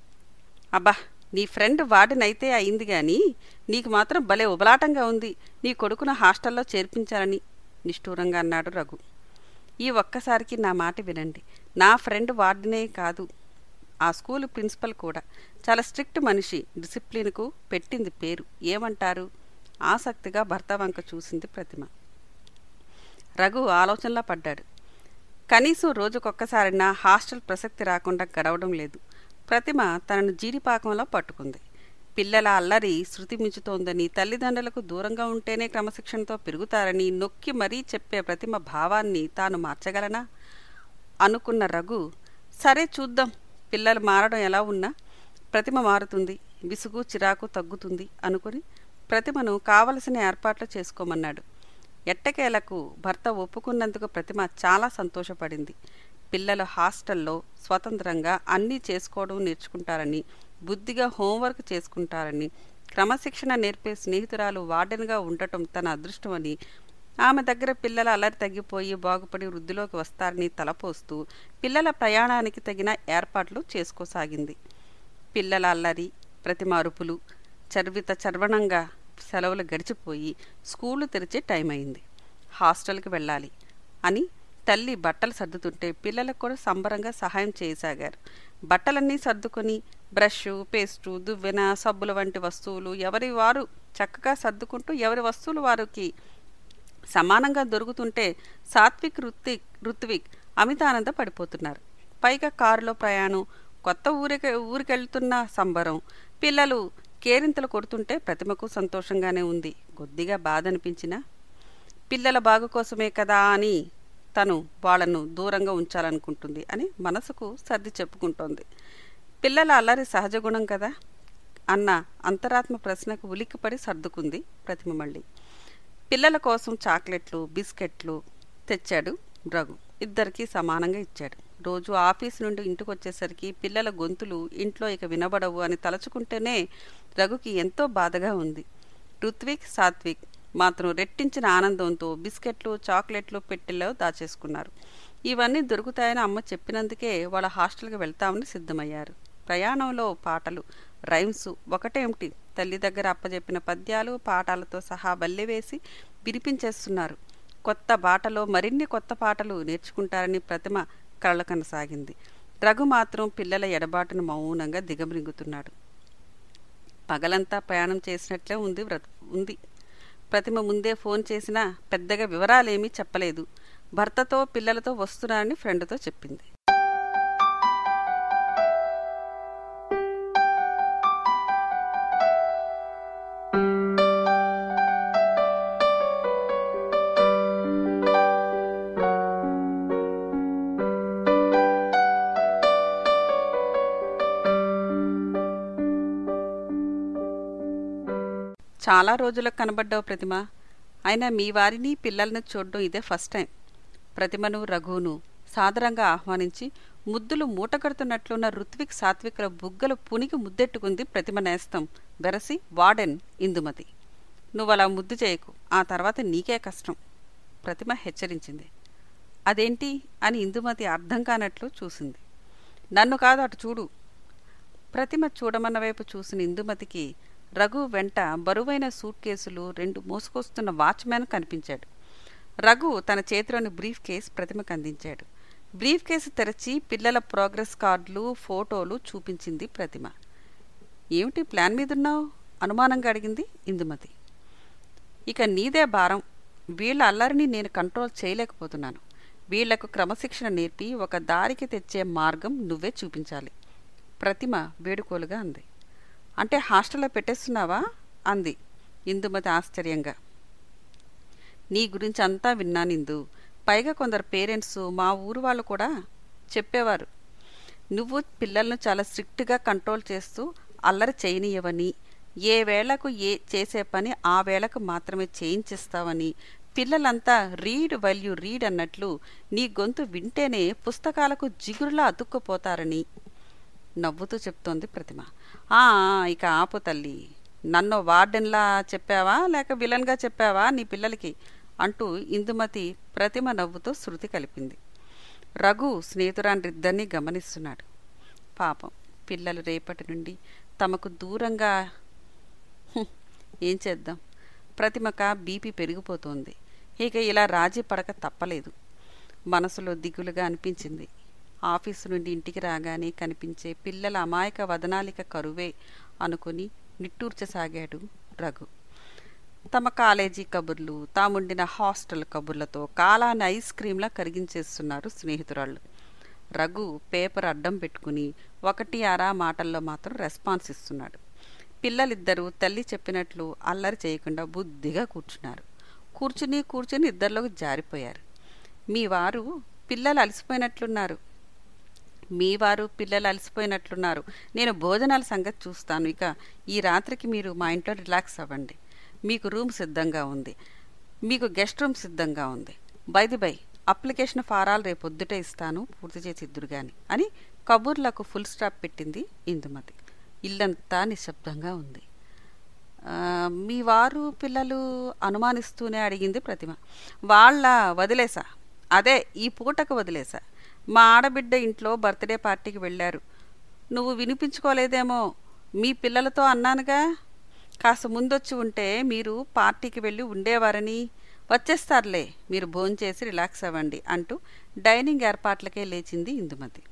అబ్బా నీ ఫ్రెండ్ వాడినైతే అయింది గాని నీకు మాత్రం భలే ఉబలాటంగా ఉంది నీ కొడుకును హాస్టల్లో చేర్పించాలని నిష్ఠూరంగా అన్నాడు రఘు ఈ ఒక్కసారికి నా మాట వినండి నా ఫ్రెండ్ వార్డునే కాదు ఆ స్కూల్ ప్రిన్సిపల్ కూడా చాలా స్ట్రిక్ట్ మనిషి డిసిప్లిన్కు పెట్టింది పేరు ఏమంటారు ఆసక్తిగా భర్త వంక చూసింది ప్రతిమ రఘు ఆలోచనలో పడ్డాడు కనీసం రోజుకొక్కసారైనా హాస్టల్ ప్రసక్తి రాకుండా గడవడం లేదు ప్రతిమ తనను జీడిపాకంలో పట్టుకుంది పిల్లల అల్లరి శృతి మించుతోందని తల్లిదండ్రులకు దూరంగా ఉంటేనే క్రమశిక్షణతో పెరుగుతారని నొక్కి మరీ చెప్పే ప్రతిమ భావాన్ని తాను మార్చగలనా అనుకున్న రఘు సరే చూద్దాం పిల్లలు మారడం ఎలా ఉన్నా ప్రతిమ మారుతుంది విసుగు చిరాకు తగ్గుతుంది అనుకుని ప్రతిమను కావలసిన ఏర్పాట్లు చేసుకోమన్నాడు ఎట్టకేలకు భర్త ఒప్పుకున్నందుకు ప్రతిమ చాలా సంతోషపడింది పిల్లలు హాస్టల్లో స్వతంత్రంగా అన్నీ చేసుకోవడం నేర్చుకుంటారని బుద్ధిగా హోంవర్క్ చేసుకుంటారని క్రమశిక్షణ నేర్పే స్నేహితురాలు వార్డెన్గా ఉండటం తన అదృష్టమని ఆమె దగ్గర పిల్లల అల్లరి తగ్గిపోయి బాగుపడి వృద్ధిలోకి వస్తారని తలపోస్తూ పిల్లల ప్రయాణానికి తగిన ఏర్పాట్లు చేసుకోసాగింది పిల్లల అల్లరి ప్రతిమ అరుపులు చర్విత చర్వణంగా సెలవులు గడిచిపోయి స్కూళ్ళు తెరిచే టైం అయింది హాస్టల్కి వెళ్ళాలి అని తల్లి బట్టలు సర్దుతుంటే పిల్లలకు కూడా సంబరంగా సహాయం చేయసాగారు బట్టలన్నీ సర్దుకొని బ్రష్ పేస్టు దువ్వెన సబ్బుల వంటి వస్తువులు ఎవరి వారు చక్కగా సర్దుకుంటూ ఎవరి వస్తువులు వారికి సమానంగా దొరుకుతుంటే సాత్విక్ రుత్విక్ రుత్విక్ అమితానంద పడిపోతున్నారు పైగా కారులో ప్రయాణం కొత్త ఊరికి ఊరికెళ్తున్న సంబరం పిల్లలు కేరింతలు కొడుతుంటే ప్రతిమకు సంతోషంగానే ఉంది కొద్దిగా బాధ అనిపించినా పిల్లల బాగు కోసమే కదా అని తను వాళ్ళను దూరంగా ఉంచాలనుకుంటుంది అని మనసుకు సర్ది చెప్పుకుంటోంది పిల్లల అల్లరి సహజ గుణం కదా అన్న అంతరాత్మ ప్రశ్నకు ఉలిక్కిపడి సర్దుకుంది ప్రతిమ మళ్ళీ పిల్లల కోసం చాక్లెట్లు బిస్కెట్లు తెచ్చాడు రఘు ఇద్దరికీ సమానంగా ఇచ్చాడు రోజు ఆఫీస్ నుండి ఇంటికి వచ్చేసరికి పిల్లల గొంతులు ఇంట్లో ఇక వినబడవు అని తలుచుకుంటేనే రఘుకి ఎంతో బాధగా ఉంది ఋత్విక్ సాత్విక్ మాత్రం రెట్టించిన ఆనందంతో బిస్కెట్లు చాక్లెట్లు పెట్టెల్లో దాచేసుకున్నారు ఇవన్నీ దొరుకుతాయని అమ్మ చెప్పినందుకే వాళ్ళ హాస్టల్కి వెళ్తామని సిద్ధమయ్యారు ప్రయాణంలో పాటలు రైమ్స్ ఒకటేమిటి తల్లి దగ్గర అప్పజెప్పిన పద్యాలు పాఠాలతో సహా బల్లెవేసి వినిపించేస్తున్నారు కొత్త బాటలో మరిన్ని కొత్త పాటలు నేర్చుకుంటారని ప్రతిమ కళ్ళ కనసాగింది రఘు మాత్రం పిల్లల ఎడబాటును మౌనంగా దిగమృంగుతున్నాడు పగలంతా ప్రయాణం చేసినట్లే ఉంది వ్రత ఉంది ప్రతిమ ముందే ఫోన్ చేసినా పెద్దగా వివరాలేమీ చెప్పలేదు భర్తతో పిల్లలతో వస్తున్నారని ఫ్రెండ్తో చెప్పింది చాలా రోజులకు కనబడ్డావు ప్రతిమ అయినా మీ వారిని పిల్లల్ని చూడడం ఇదే ఫస్ట్ టైం ప్రతిమను రఘువును సాదరంగా ఆహ్వానించి ముద్దులు మూటకడుతున్నట్లున్న ఋత్విక్ సాత్వికుల బుగ్గలు పునికి ముద్దెట్టుకుంది ప్రతిమ నేస్తం వెరసి వాడెన్ ఇందుమతి నువ్వలా ముద్దు చేయకు ఆ తర్వాత నీకే కష్టం ప్రతిమ హెచ్చరించింది అదేంటి అని ఇందుమతి అర్థం కానట్లు చూసింది నన్ను కాదు అటు చూడు ప్రతిమ చూడమన్న వైపు చూసిన ఇందుమతికి రఘు వెంట బరువైన సూట్ కేసులు రెండు మోసుకొస్తున్న వాచ్మ్యాన్ కనిపించాడు రఘు తన చేతిలోని బ్రీఫ్ కేస్ ప్రతిమకు అందించాడు బ్రీఫ్ కేసు తెరచి పిల్లల ప్రోగ్రెస్ కార్డులు ఫోటోలు చూపించింది ప్రతిమ ఏమిటి ప్లాన్ మీదున్నావు అనుమానంగా అడిగింది ఇందుమతి ఇక నీదే భారం వీళ్ళ అల్లరిని నేను కంట్రోల్ చేయలేకపోతున్నాను వీళ్లకు క్రమశిక్షణ నేర్పి ఒక దారికి తెచ్చే మార్గం నువ్వే చూపించాలి ప్రతిమ వేడుకోలుగా అంది అంటే హాస్టల్లో పెట్టేస్తున్నావా అంది ఇందుమతి ఆశ్చర్యంగా నీ గురించి అంతా విన్నాను ఇందు పైగా కొందరు పేరెంట్స్ మా ఊరు వాళ్ళు కూడా చెప్పేవారు నువ్వు పిల్లలను చాలా స్ట్రిక్ట్గా కంట్రోల్ చేస్తూ అల్లరి చేయనీయవని ఏ వేళకు ఏ చేసే పని ఆ వేళకు మాత్రమే చేయించిస్తావని పిల్లలంతా రీడ్ వైల్ యు రీడ్ అన్నట్లు నీ గొంతు వింటేనే పుస్తకాలకు జిగురులా అతుక్కుపోతారని నవ్వుతూ చెప్తోంది ప్రతిమ ఆ ఇక ఆపు తల్లి నన్ను వార్డెన్లా చెప్పావా లేక విలన్గా చెప్పావా నీ పిల్లలకి అంటూ ఇందుమతి ప్రతిమ నవ్వుతో శృతి కలిపింది రఘు స్నేహితురాండ్రిద్దరినీ గమనిస్తున్నాడు పాపం పిల్లలు రేపటి నుండి తమకు దూరంగా "హుం, ఏం చేద్దాం ప్రతిమక బీపీ పెరిగిపోతోంది ఇక ఇలా రాజీ పడక తప్పలేదు మనసులో దిగులుగా అనిపించింది ఆఫీసు నుండి ఇంటికి రాగానే కనిపించే పిల్లల అమాయక వదనాలిక కరువే అనుకుని నిట్టూర్చసాగాడు రఘు తమ కాలేజీ కబుర్లు తాముండిన హాస్టల్ కబుర్లతో కాలాన్ని ఐస్ క్రీంలా కరిగించేస్తున్నారు స్నేహితురాళ్ళు రఘు పేపర్ అడ్డం పెట్టుకుని ఒకటి అరా మాటల్లో మాత్రం రెస్పాన్స్ ఇస్తున్నాడు పిల్లలిద్దరూ తల్లి చెప్పినట్లు అల్లరి చేయకుండా బుద్ధిగా కూర్చున్నారు కూర్చుని కూర్చుని ఇద్దరిలోకి జారిపోయారు మీ వారు పిల్లలు అలసిపోయినట్లున్నారు మీ వారు పిల్లలు అలసిపోయినట్లున్నారు నేను భోజనాల సంగతి చూస్తాను ఇక ఈ రాత్రికి మీరు మా ఇంట్లో రిలాక్స్ అవ్వండి మీకు రూమ్ సిద్ధంగా ఉంది మీకు గెస్ట్ రూమ్ సిద్ధంగా ఉంది బైది బై అప్లికేషన్ ఫారాలు రేపు పొద్దుటే ఇస్తాను పూర్తి చేసి ఇద్దురు గాని అని కబూర్లకు ఫుల్ స్టాప్ పెట్టింది ఇందుమతి ఇల్లంతా నిశ్శబ్దంగా ఉంది ఆ, మీ వారు పిల్లలు అనుమానిస్తూనే అడిగింది ప్రతిమ వాళ్ళ వదిలేసా అదే ఈ పూటకు వదిలేసా మా ఆడబిడ్డ ఇంట్లో బర్త్డే పార్టీకి వెళ్ళారు నువ్వు వినిపించుకోలేదేమో మీ పిల్లలతో అన్నానుగా కాస్త ముందొచ్చి ఉంటే మీరు పార్టీకి వెళ్ళి ఉండేవారని వచ్చేస్తారులే మీరు భోంచేసి రిలాక్స్ అవ్వండి అంటూ డైనింగ్ ఏర్పాట్లకే లేచింది ఇందుమతి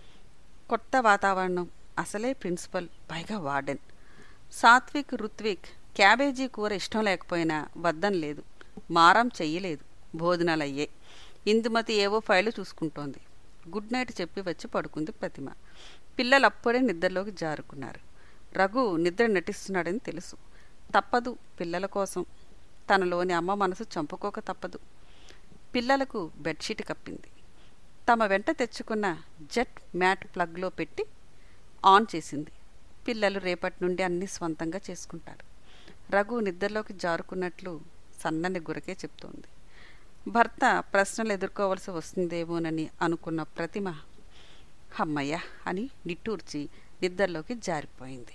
కొత్త వాతావరణం అసలే ప్రిన్సిపల్ పైగా వార్డెన్ సాత్విక్ రుత్విక్ క్యాబేజీ కూర ఇష్టం లేకపోయినా వద్దం లేదు మారం చెయ్యలేదు భోజనాలు అయ్యే ఇందుమతి ఏవో ఫైలు చూసుకుంటోంది గుడ్ నైట్ చెప్పి వచ్చి పడుకుంది ప్రతిమ పిల్లలు అప్పుడే నిద్రలోకి జారుకున్నారు రఘు నిద్ర నటిస్తున్నాడని తెలుసు తప్పదు పిల్లల కోసం తనలోని అమ్మ మనసు చంపుకోక తప్పదు పిల్లలకు బెడ్షీట్ కప్పింది తమ వెంట తెచ్చుకున్న జెట్ మ్యాట్ ప్లగ్లో పెట్టి ఆన్ చేసింది పిల్లలు రేపటి నుండి అన్ని స్వంతంగా చేసుకుంటారు రఘు నిద్రలోకి జారుకున్నట్లు సన్నని గురకే చెప్తోంది భర్త ప్రశ్నలు ఎదుర్కోవలసి వస్తుందేమోనని అనుకున్న ప్రతిమ హమ్మయ్య అని నిట్టూర్చి నిద్రలోకి జారిపోయింది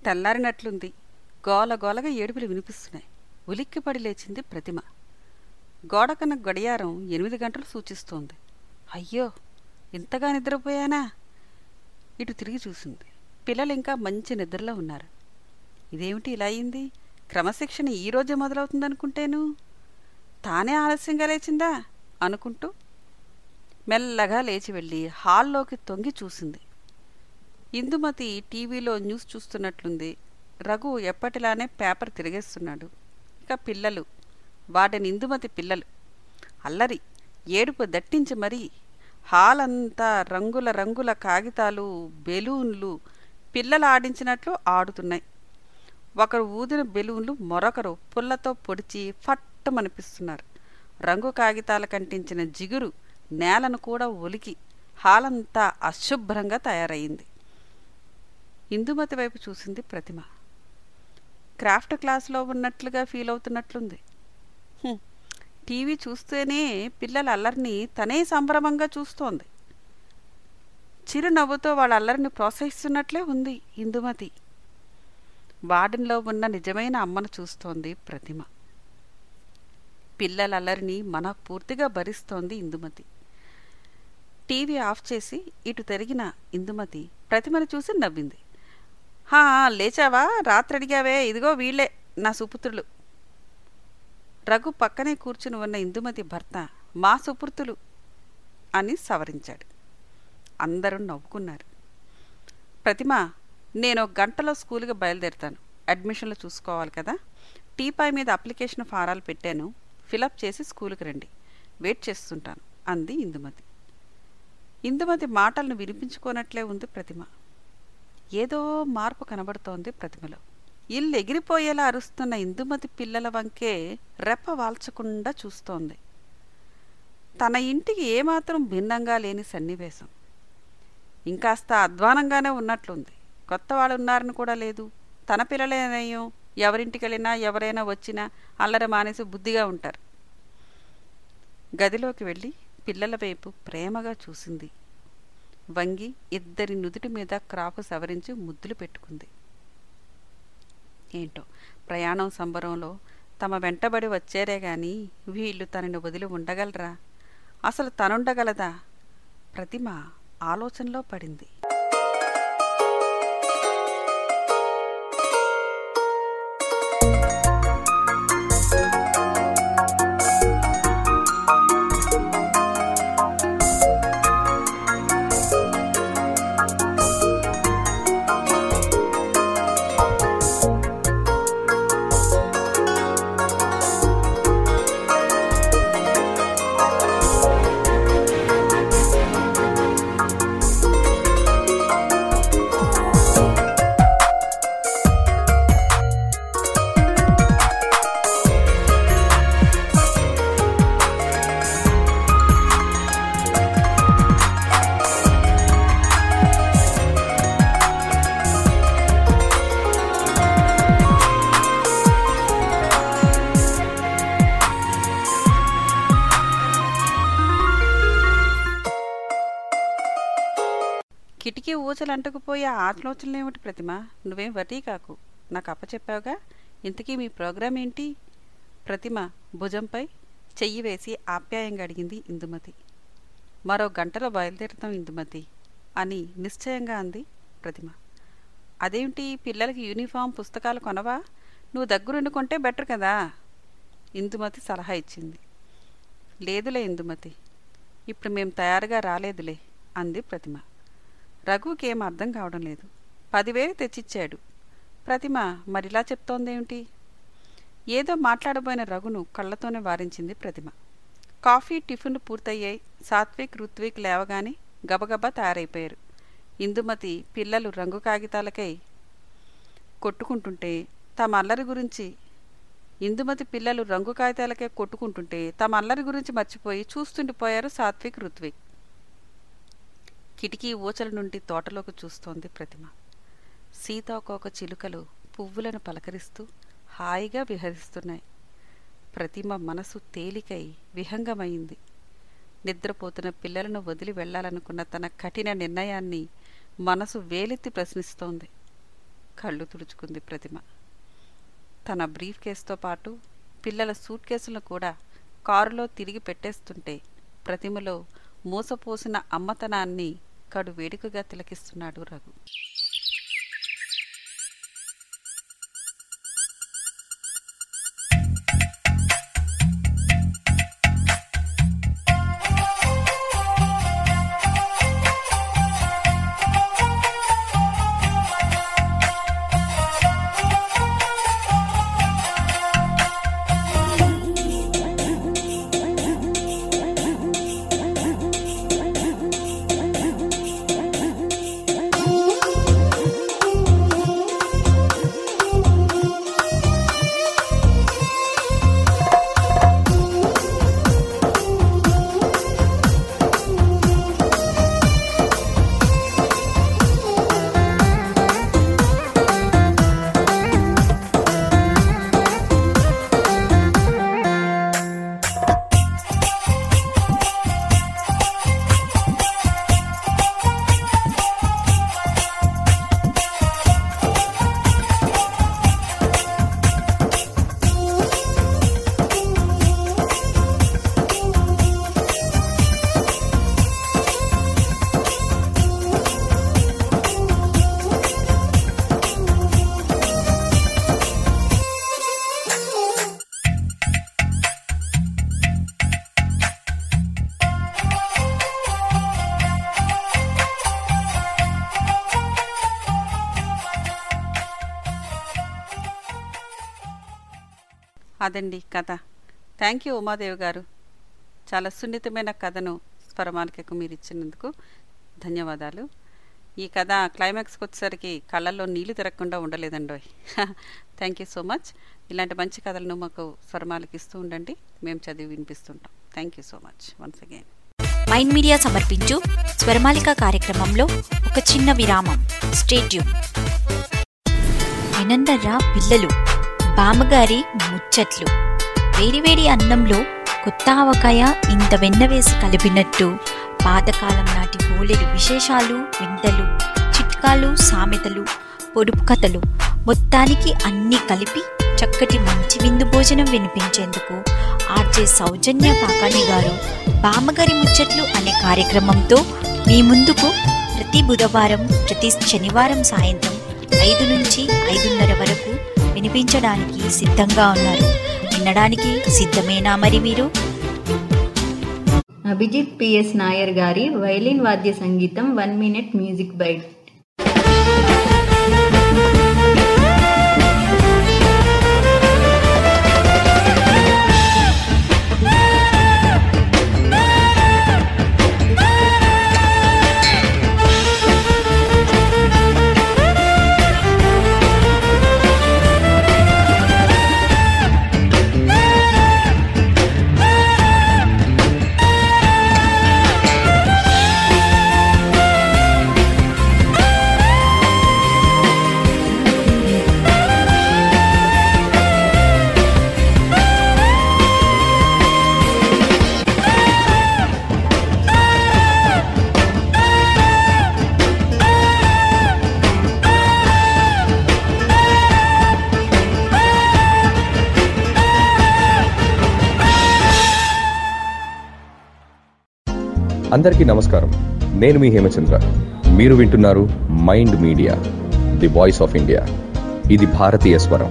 తెల్లారినట్లుంది గోల గోలగా ఏడుపులు వినిపిస్తున్నాయి ఉలిక్కిపడి లేచింది ప్రతిమ గోడకన్న గడియారం ఎనిమిది గంటలు సూచిస్తోంది అయ్యో ఇంతగా నిద్రపోయానా ఇటు తిరిగి చూసింది పిల్లలు ఇంకా మంచి నిద్రలో ఉన్నారు ఇదేమిటి ఇలా అయింది క్రమశిక్షణ ఈ రోజే మొదలవుతుందనుకుంటేను తానే ఆలస్యంగా లేచిందా అనుకుంటూ మెల్లగా లేచి వెళ్ళి హాల్లోకి తొంగి చూసింది ఇందుమతి టీవీలో న్యూస్ చూస్తున్నట్లుంది రఘు ఎప్పటిలానే పేపర్ తిరిగేస్తున్నాడు ఇక పిల్లలు వాటిని ఇందుమతి పిల్లలు అల్లరి ఏడుపు దట్టించి మరీ హాల్ అంతా రంగుల రంగుల కాగితాలు బెలూన్లు పిల్లలు ఆడించినట్లు ఆడుతున్నాయి ఒకరు ఊదిన బెలూన్లు మరొకరు పుల్లతో పొడిచి ఫట్టమనిపిస్తున్నారు రంగు కాగితాల కంటించిన జిగురు నేలను కూడా ఒలికి హాలంతా అశుభ్రంగా తయారయింది ఇందుమతి వైపు చూసింది ప్రతిమ క్రాఫ్ట్ క్లాస్లో ఉన్నట్లుగా ఫీల్ అవుతున్నట్లుంది హ్మ్. టీవీ చూస్తేనే పిల్లల అల్లరిని తనే సంభ్రమంగా చూస్తోంది చిరునవ్వుతో వాళ్ళ అల్లరిని ప్రోత్సహిస్తున్నట్లే ఉంది ఇందుమతి వార్డెన్లో ఉన్న నిజమైన అమ్మను చూస్తోంది ప్రతిమ పిల్లల అల్లరిని మనపూర్తిగా భరిస్తోంది ఇందుమతి టీవీ ఆఫ్ చేసి ఇటు తిరిగిన ఇందుమతి ప్రతిమను చూసి నవ్వింది హా లేచావా రాత్రి అడిగావే ఇదిగో వీళ్ళే నా సుపుత్రులు రఘు పక్కనే కూర్చుని ఉన్న ఇందుమతి భర్త మా సుపుత్రులు అని సవరించాడు అందరూ నవ్వుకున్నారు ప్రతిమ నేను ఒక గంటలో స్కూల్కి బయలుదేరుతాను అడ్మిషన్లు చూసుకోవాలి కదా టీపాయ్ మీద అప్లికేషన్ ఫారాలు పెట్టాను ఫిలప్ చేసి స్కూల్కి రండి వెయిట్ చేస్తుంటాను అంది ఇందుమతి ఇందుమతి మాటలను వినిపించుకోనట్లే ఉంది ప్రతిమ ఏదో మార్పు కనబడుతోంది ప్రతిమలో ఇల్లు ఎగిరిపోయేలా అరుస్తున్న ఇందుమతి పిల్లల వంకే రెప్ప వాల్చకుండా చూస్తోంది తన ఇంటికి ఏమాత్రం భిన్నంగా లేని సన్నివేశం ఇంకాస్త అధ్వానంగానే ఉన్నట్లుంది కొత్త వాళ్ళు ఉన్నారని కూడా లేదు తన పిల్లలేనయ్యో ఎవరింటికి వెళ్ళినా ఎవరైనా వచ్చినా అల్లరి మానేసి బుద్ధిగా ఉంటారు గదిలోకి వెళ్ళి పిల్లల వైపు ప్రేమగా చూసింది వంగి ఇద్దరి నుదుటి మీద క్రాపు సవరించి ముద్దులు పెట్టుకుంది ఏంటో ప్రయాణం సంబరంలో తమ వెంటబడి వచ్చారే గాని వీళ్ళు తనని వదిలి ఉండగలరా అసలు తనుండగలదా ప్రతిమ ఆలోచనలో పడింది కిటికీ ఊచలు అంటుకుపోయే ఆలోచనలేమిటి ప్రతిమ నువ్వేం వరీ కాకు నాకు అప్పచెప్పావుగా ఇంతకీ మీ ప్రోగ్రాం ఏంటి ప్రతిమ భుజంపై చెయ్యి వేసి ఆప్యాయంగా అడిగింది ఇందుమతి మరో గంటలో బయలుదేరుతాం ఇందుమతి అని నిశ్చయంగా అంది ప్రతిమ అదేమిటి పిల్లలకి యూనిఫామ్ పుస్తకాలు కొనవా నువ్వు దగ్గరుండి కొంటే బెటర్ కదా ఇందుమతి సలహా ఇచ్చింది లేదులే ఇందుమతి ఇప్పుడు మేము తయారుగా రాలేదులే అంది ప్రతిమ రఘుకి ఏం అర్థం కావడం లేదు పదివేలు తెచ్చిచ్చాడు ప్రతిమ మరిలా చెప్తోందేమిటి ఏదో మాట్లాడబోయిన రఘును కళ్ళతోనే వారించింది ప్రతిమ కాఫీ టిఫిన్లు పూర్తయ్యాయి సాత్విక్ రుత్విక్ లేవగానే గబగబా తయారైపోయారు ఇందుమతి పిల్లలు రంగు కాగితాలకై కొట్టుకుంటుంటే తమ అల్లరి గురించి ఇందుమతి పిల్లలు రంగు కాగితాలకే కొట్టుకుంటుంటే తమ అల్లరి గురించి మర్చిపోయి చూస్తుండిపోయారు సాత్విక్ రుత్విక్ కిటికీ ఊచల నుండి తోటలోకి చూస్తోంది ప్రతిమ సీతాకోక చిలుకలు పువ్వులను పలకరిస్తూ హాయిగా విహరిస్తున్నాయి ప్రతిమ మనసు తేలికై విహంగమైంది నిద్రపోతున్న పిల్లలను వదిలి వెళ్ళాలనుకున్న తన కఠిన నిర్ణయాన్ని మనసు వేలెత్తి ప్రశ్నిస్తోంది కళ్ళు తుడుచుకుంది ప్రతిమ తన బ్రీఫ్ కేసుతో పాటు పిల్లల సూట్ కేసులను కూడా కారులో తిరిగి పెట్టేస్తుంటే ప్రతిమలో మూసపోసిన అమ్మతనాన్ని కడు వేడుకగా తిలకిస్తున్నాడు రఘు అదండి కథ థ్యాంక్ యూ ఉమాదేవి గారు చాలా సున్నితమైన కథను స్వరమాలికకు మీరు ఇచ్చినందుకు ధన్యవాదాలు ఈ కథ క్లైమాక్స్కి వచ్చేసరికి కళ్ళల్లో నీళ్లు తిరగకుండా ఉండలేదండోయ్ థ్యాంక్ యూ సో మచ్ ఇలాంటి మంచి కథలను మాకు స్వరమాలకి ఇస్తూ ఉండండి మేము చదివి వినిపిస్తుంటాం thank you so much once again mind media సమర్పించు స్వరమాలిక కార్యక్రమంలో ఒక చిన్న విరామం స్టేట్యూన్ వినందర్రా పిల్లలు బామ్మగారి ముచ్చట్లు వేడివేడి అన్నంలో కొత్త ఆవకాయ ఇంత వెన్న వేసి కలిపినట్టు పాతకాలం నాటి బోలెడు విశేషాలు వింతలు చిట్కాలు సామెతలు పొడుపు కథలు మొత్తానికి అన్నీ కలిపి చక్కటి మంచి విందు భోజనం వినిపించేందుకు ఆర్జే సౌజన్య కాకాణి గారు బామ్మగారి ముచ్చట్లు అనే కార్యక్రమంతో మీ ముందుకు ప్రతి బుధవారం ప్రతి శనివారం సాయంత్రం ఐదు నుంచి ఐదున్నర వరకు వినిపించడానికి సిద్ధంగా ఉన్నారు వినడానికి సిద్ధమేనా మరి మీరు అభిజిత్ పిఎస్ నాయర్ గారి వైలిన్ వాద్య సంగీతం వన్ మినిట్ మ్యూజిక్ బైట్ అందరికీ నమస్కారం నేను మీ హేమచంద్ర మీరు వింటున్నారు mind media the voice of India ఇది భారతీయ స్వరం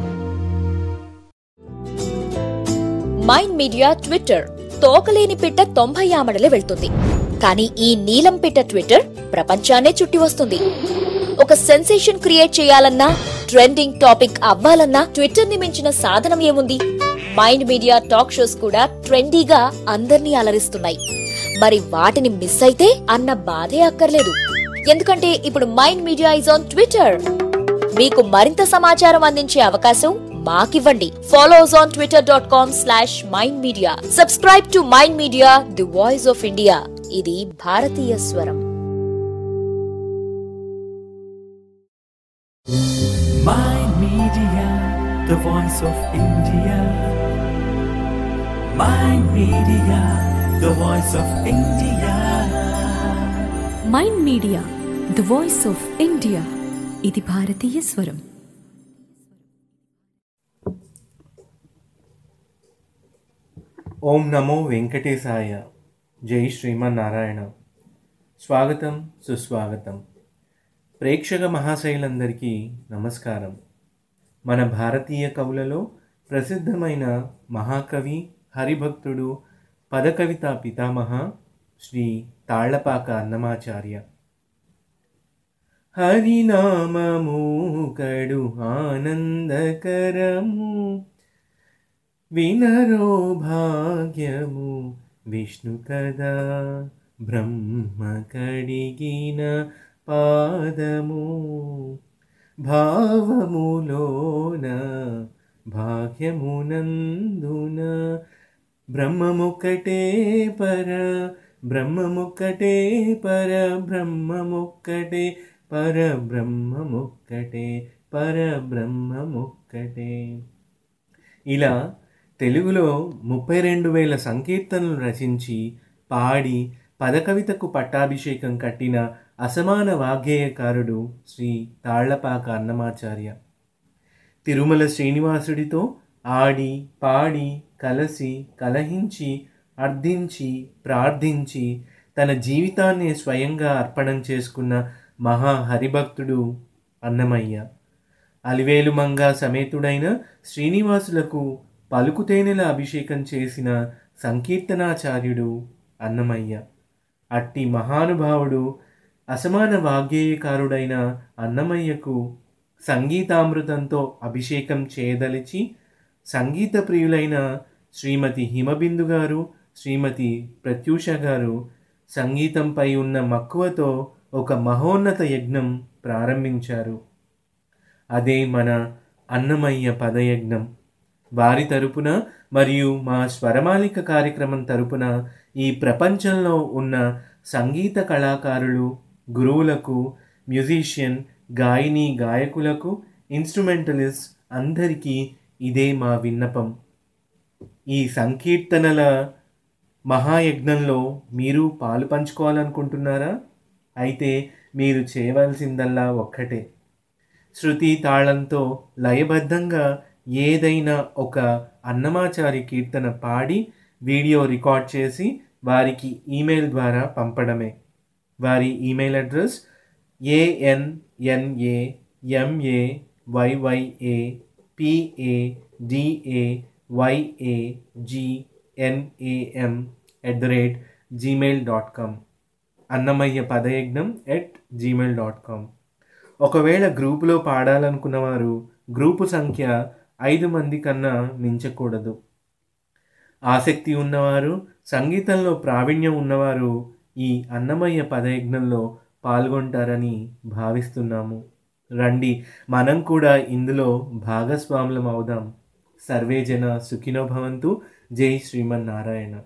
మైండ్ మీడియా ట్విట్టర్ తోకలేని పిట్ట తొంభై ఆమడలే వెళ్తుంది కానీ ఈ నీలం పిట్ట ట్విట్టర్ ప్రపంచాన్నే చుట్టి వస్తుంది ఒక సెన్సేషన్ క్రియేట్ చేయాలన్నా ట్రెండింగ్ టాపిక్ అవ్వాలన్నా ట్విట్టర్ ని మించిన సాధనం ఏముంది మైండ్ మీడియా టాక్ షోస్ కూడా ట్రెండీగా అందర్నీ అలరిస్తున్నాయి మరి వాటిని మిస్ అయితే అన్న బాధే అక్కర్లేదు ఎందుకంటే ఇప్పుడు mind media is on Twitter మీకు మరింత సమాచారం అందించే అవకాశం మాకివ్వండి follow us on Twitter dot com slash mind media subscribe to mind media the voice of India ఇది భారతీయ స్వరం Mind Media, the voice of India. Mind Media, the voice of India. Mind media the voice of India ఇది భారతీయ స్వరం ఓం నమో వెంకటేశాయ జై శ్రీమన్నారాయణ స్వాగతం సుస్వాగతం ప్రేక్షక మహాశైలందరికీ నమస్కారం మన భారతీయ కవులలో ప్రసిద్ధమైన మహాకవి హరిభక్తుడు పదకవిత పితామహ శ్రీ తాళ్లపాక అన్నమాచార్య హరినామము కడు ఆనందకరము వినరో భాగ్యము విష్ణు కదా బ్రహ్మ కడిగిన పాదము భావములోన భాగ్యమునందున బ్రహ్మముక్కటే పర బ్రహ్మముక్కటే పర బ్రహ్మముక్కటే పర బ్రహ్మముక్కటే పర బ్రహ్మముక్కటే ఇలా తెలుగులో ముప్పై రెండు వేల సంకీర్తనలు రచించి పాడి పదకవితకు పట్టాభిషేకం కట్టిన అసమాన వాగ్గేయకారుడు శ్రీ తాళ్లపాక అన్నమాచార్య తిరుమల శ్రీనివాసుడితో ఆడి పాడి కలసి కలహించి అర్థించి ప్రార్థించి తన జీవితాన్ని స్వయంగా అర్పణం చేసుకున్న మహా హరిభక్తుడు అన్నమయ్య అలివేలు మంగ సమేతుడైన శ్రీనివాసులకు పలుకుతేనెల అభిషేకం చేసిన సంకీర్తనాచార్యుడు అన్నమయ్య అట్టి మహానుభావుడు అసమాన వాగ్గేయకారుడైన అన్నమయ్యకు సంగీతామృతంతో అభిషేకం చేయదలిచి సంగీత ప్రియులైన శ్రీమతి హిమబిందు గారు శ్రీమతి ప్రత్యూష గారు సంగీతంపై ఉన్న మక్కువతో ఒక మహోన్నత యజ్ఞం ప్రారంభించారు అదే మన అన్నమయ్య పదయజ్ఞం వారి తరపున మరియు మా స్వరమాలిక కార్యక్రమం తరపున ఈ ప్రపంచంలో ఉన్న సంగీత కళాకారులు గురువులకు మ్యూజిషియన్ గాయని గాయకులకు ఇన్స్ట్రుమెంటలిస్ట్ అందరికీ ఇదే మా విన్నపం ఈ సంకీర్తనల మహాయజ్ఞంలో మీరు పాలు పంచుకోవాలనుకుంటున్నారా అయితే మీరు చేయవలసిందల్లా ఒక్కటే శృతి తాళంతో లయబద్ధంగా ఏదైనా ఒక అన్నమాచారి కీర్తన పాడి వీడియో రికార్డ్ చేసి వారికి ఈమెయిల్ ద్వారా పంపడమే వారి email address ANNA MA YYA PA DA YA GNAM at the rate Gmail dot com Annamayya Padayagnam at Gmail dot com ఒకవేళ గ్రూపులో పాడాలనుకున్న వారు గ్రూపు సంఖ్య ఐదు మంది కన్నా మించకూడదు ఆసక్తి ఉన్నవారు సంగీతంలో ప్రావీణ్యం ఉన్నవారు ఈ అన్నమయ్య పదయజ్ఞంలో పాల్గొంటారని భావిస్తున్నాము రండి మనం కూడా ఇందులో భాగస్వాములం అవుదాం సర్వేజన సుఖినో భవంతు జై శ్రీమన్నారాయణ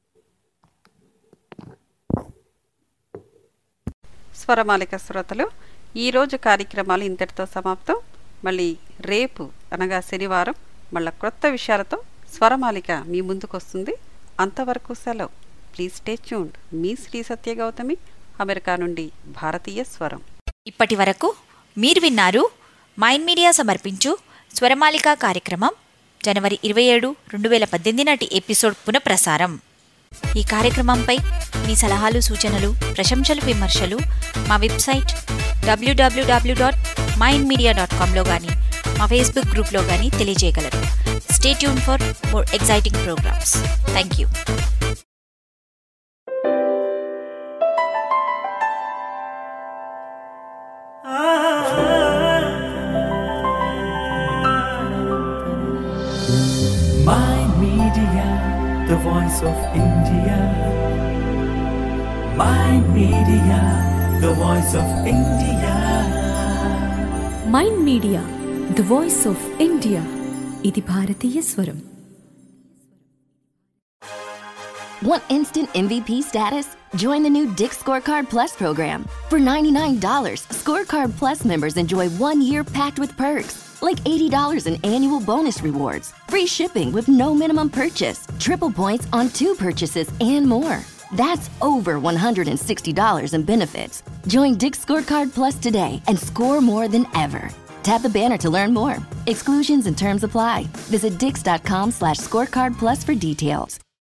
స్వరమాలిక శ్రోతలు ఈరోజు కార్యక్రమాలు ఇంతటితో సమాప్తం మళ్ళీ రేపు అనగా శనివారం మళ్ళీ క్రొత్త విషయాలతో స్వరమాలిక మీ ముందుకు వస్తుంది అంతవరకు సెలవు ప్లీజ్ స్టే ట్యూన్డ్ మీ శ్రీ సత్య గౌతమి అమెరికా నుండి భారతీయ స్వరం ఇప్పటి వరకు మీరు విన్నారు మైండ్ మీడియా సమర్పించు స్వరమాలిక కార్యక్రమం జనవరి ఇరవై ఏడు రెండు వేల పద్దెనిమిది నాటి ఎపిసోడ్ పునఃప్రసారం ఈ కార్యక్రమంపై మీ సలహాలు సూచనలు ప్రశంసలు విమర్శలు మా website WWW dot mind media dot కామ్లో కానీ మా ఫేస్బుక్ గ్రూప్లో కానీ తెలియజేయగలరు stay tune for more exciting programs thank you My Media, the voice of India. My Media, the voice of India. Mind media the voice of India ఇది భారతీయ స్వరం Want instant MVP status? Join the new Dick Scorecard Plus program. For $99, Scorecard Plus members enjoy one year packed with perks, like $80 in annual bonus rewards, free shipping with no minimum purchase, triple points on two purchases, and more. That's over $160 in benefits. Join Dick Scorecard Plus today and score more than ever. Tap the banner to learn more. Exclusions and terms apply. Visit dix.com slash scorecard plus for details.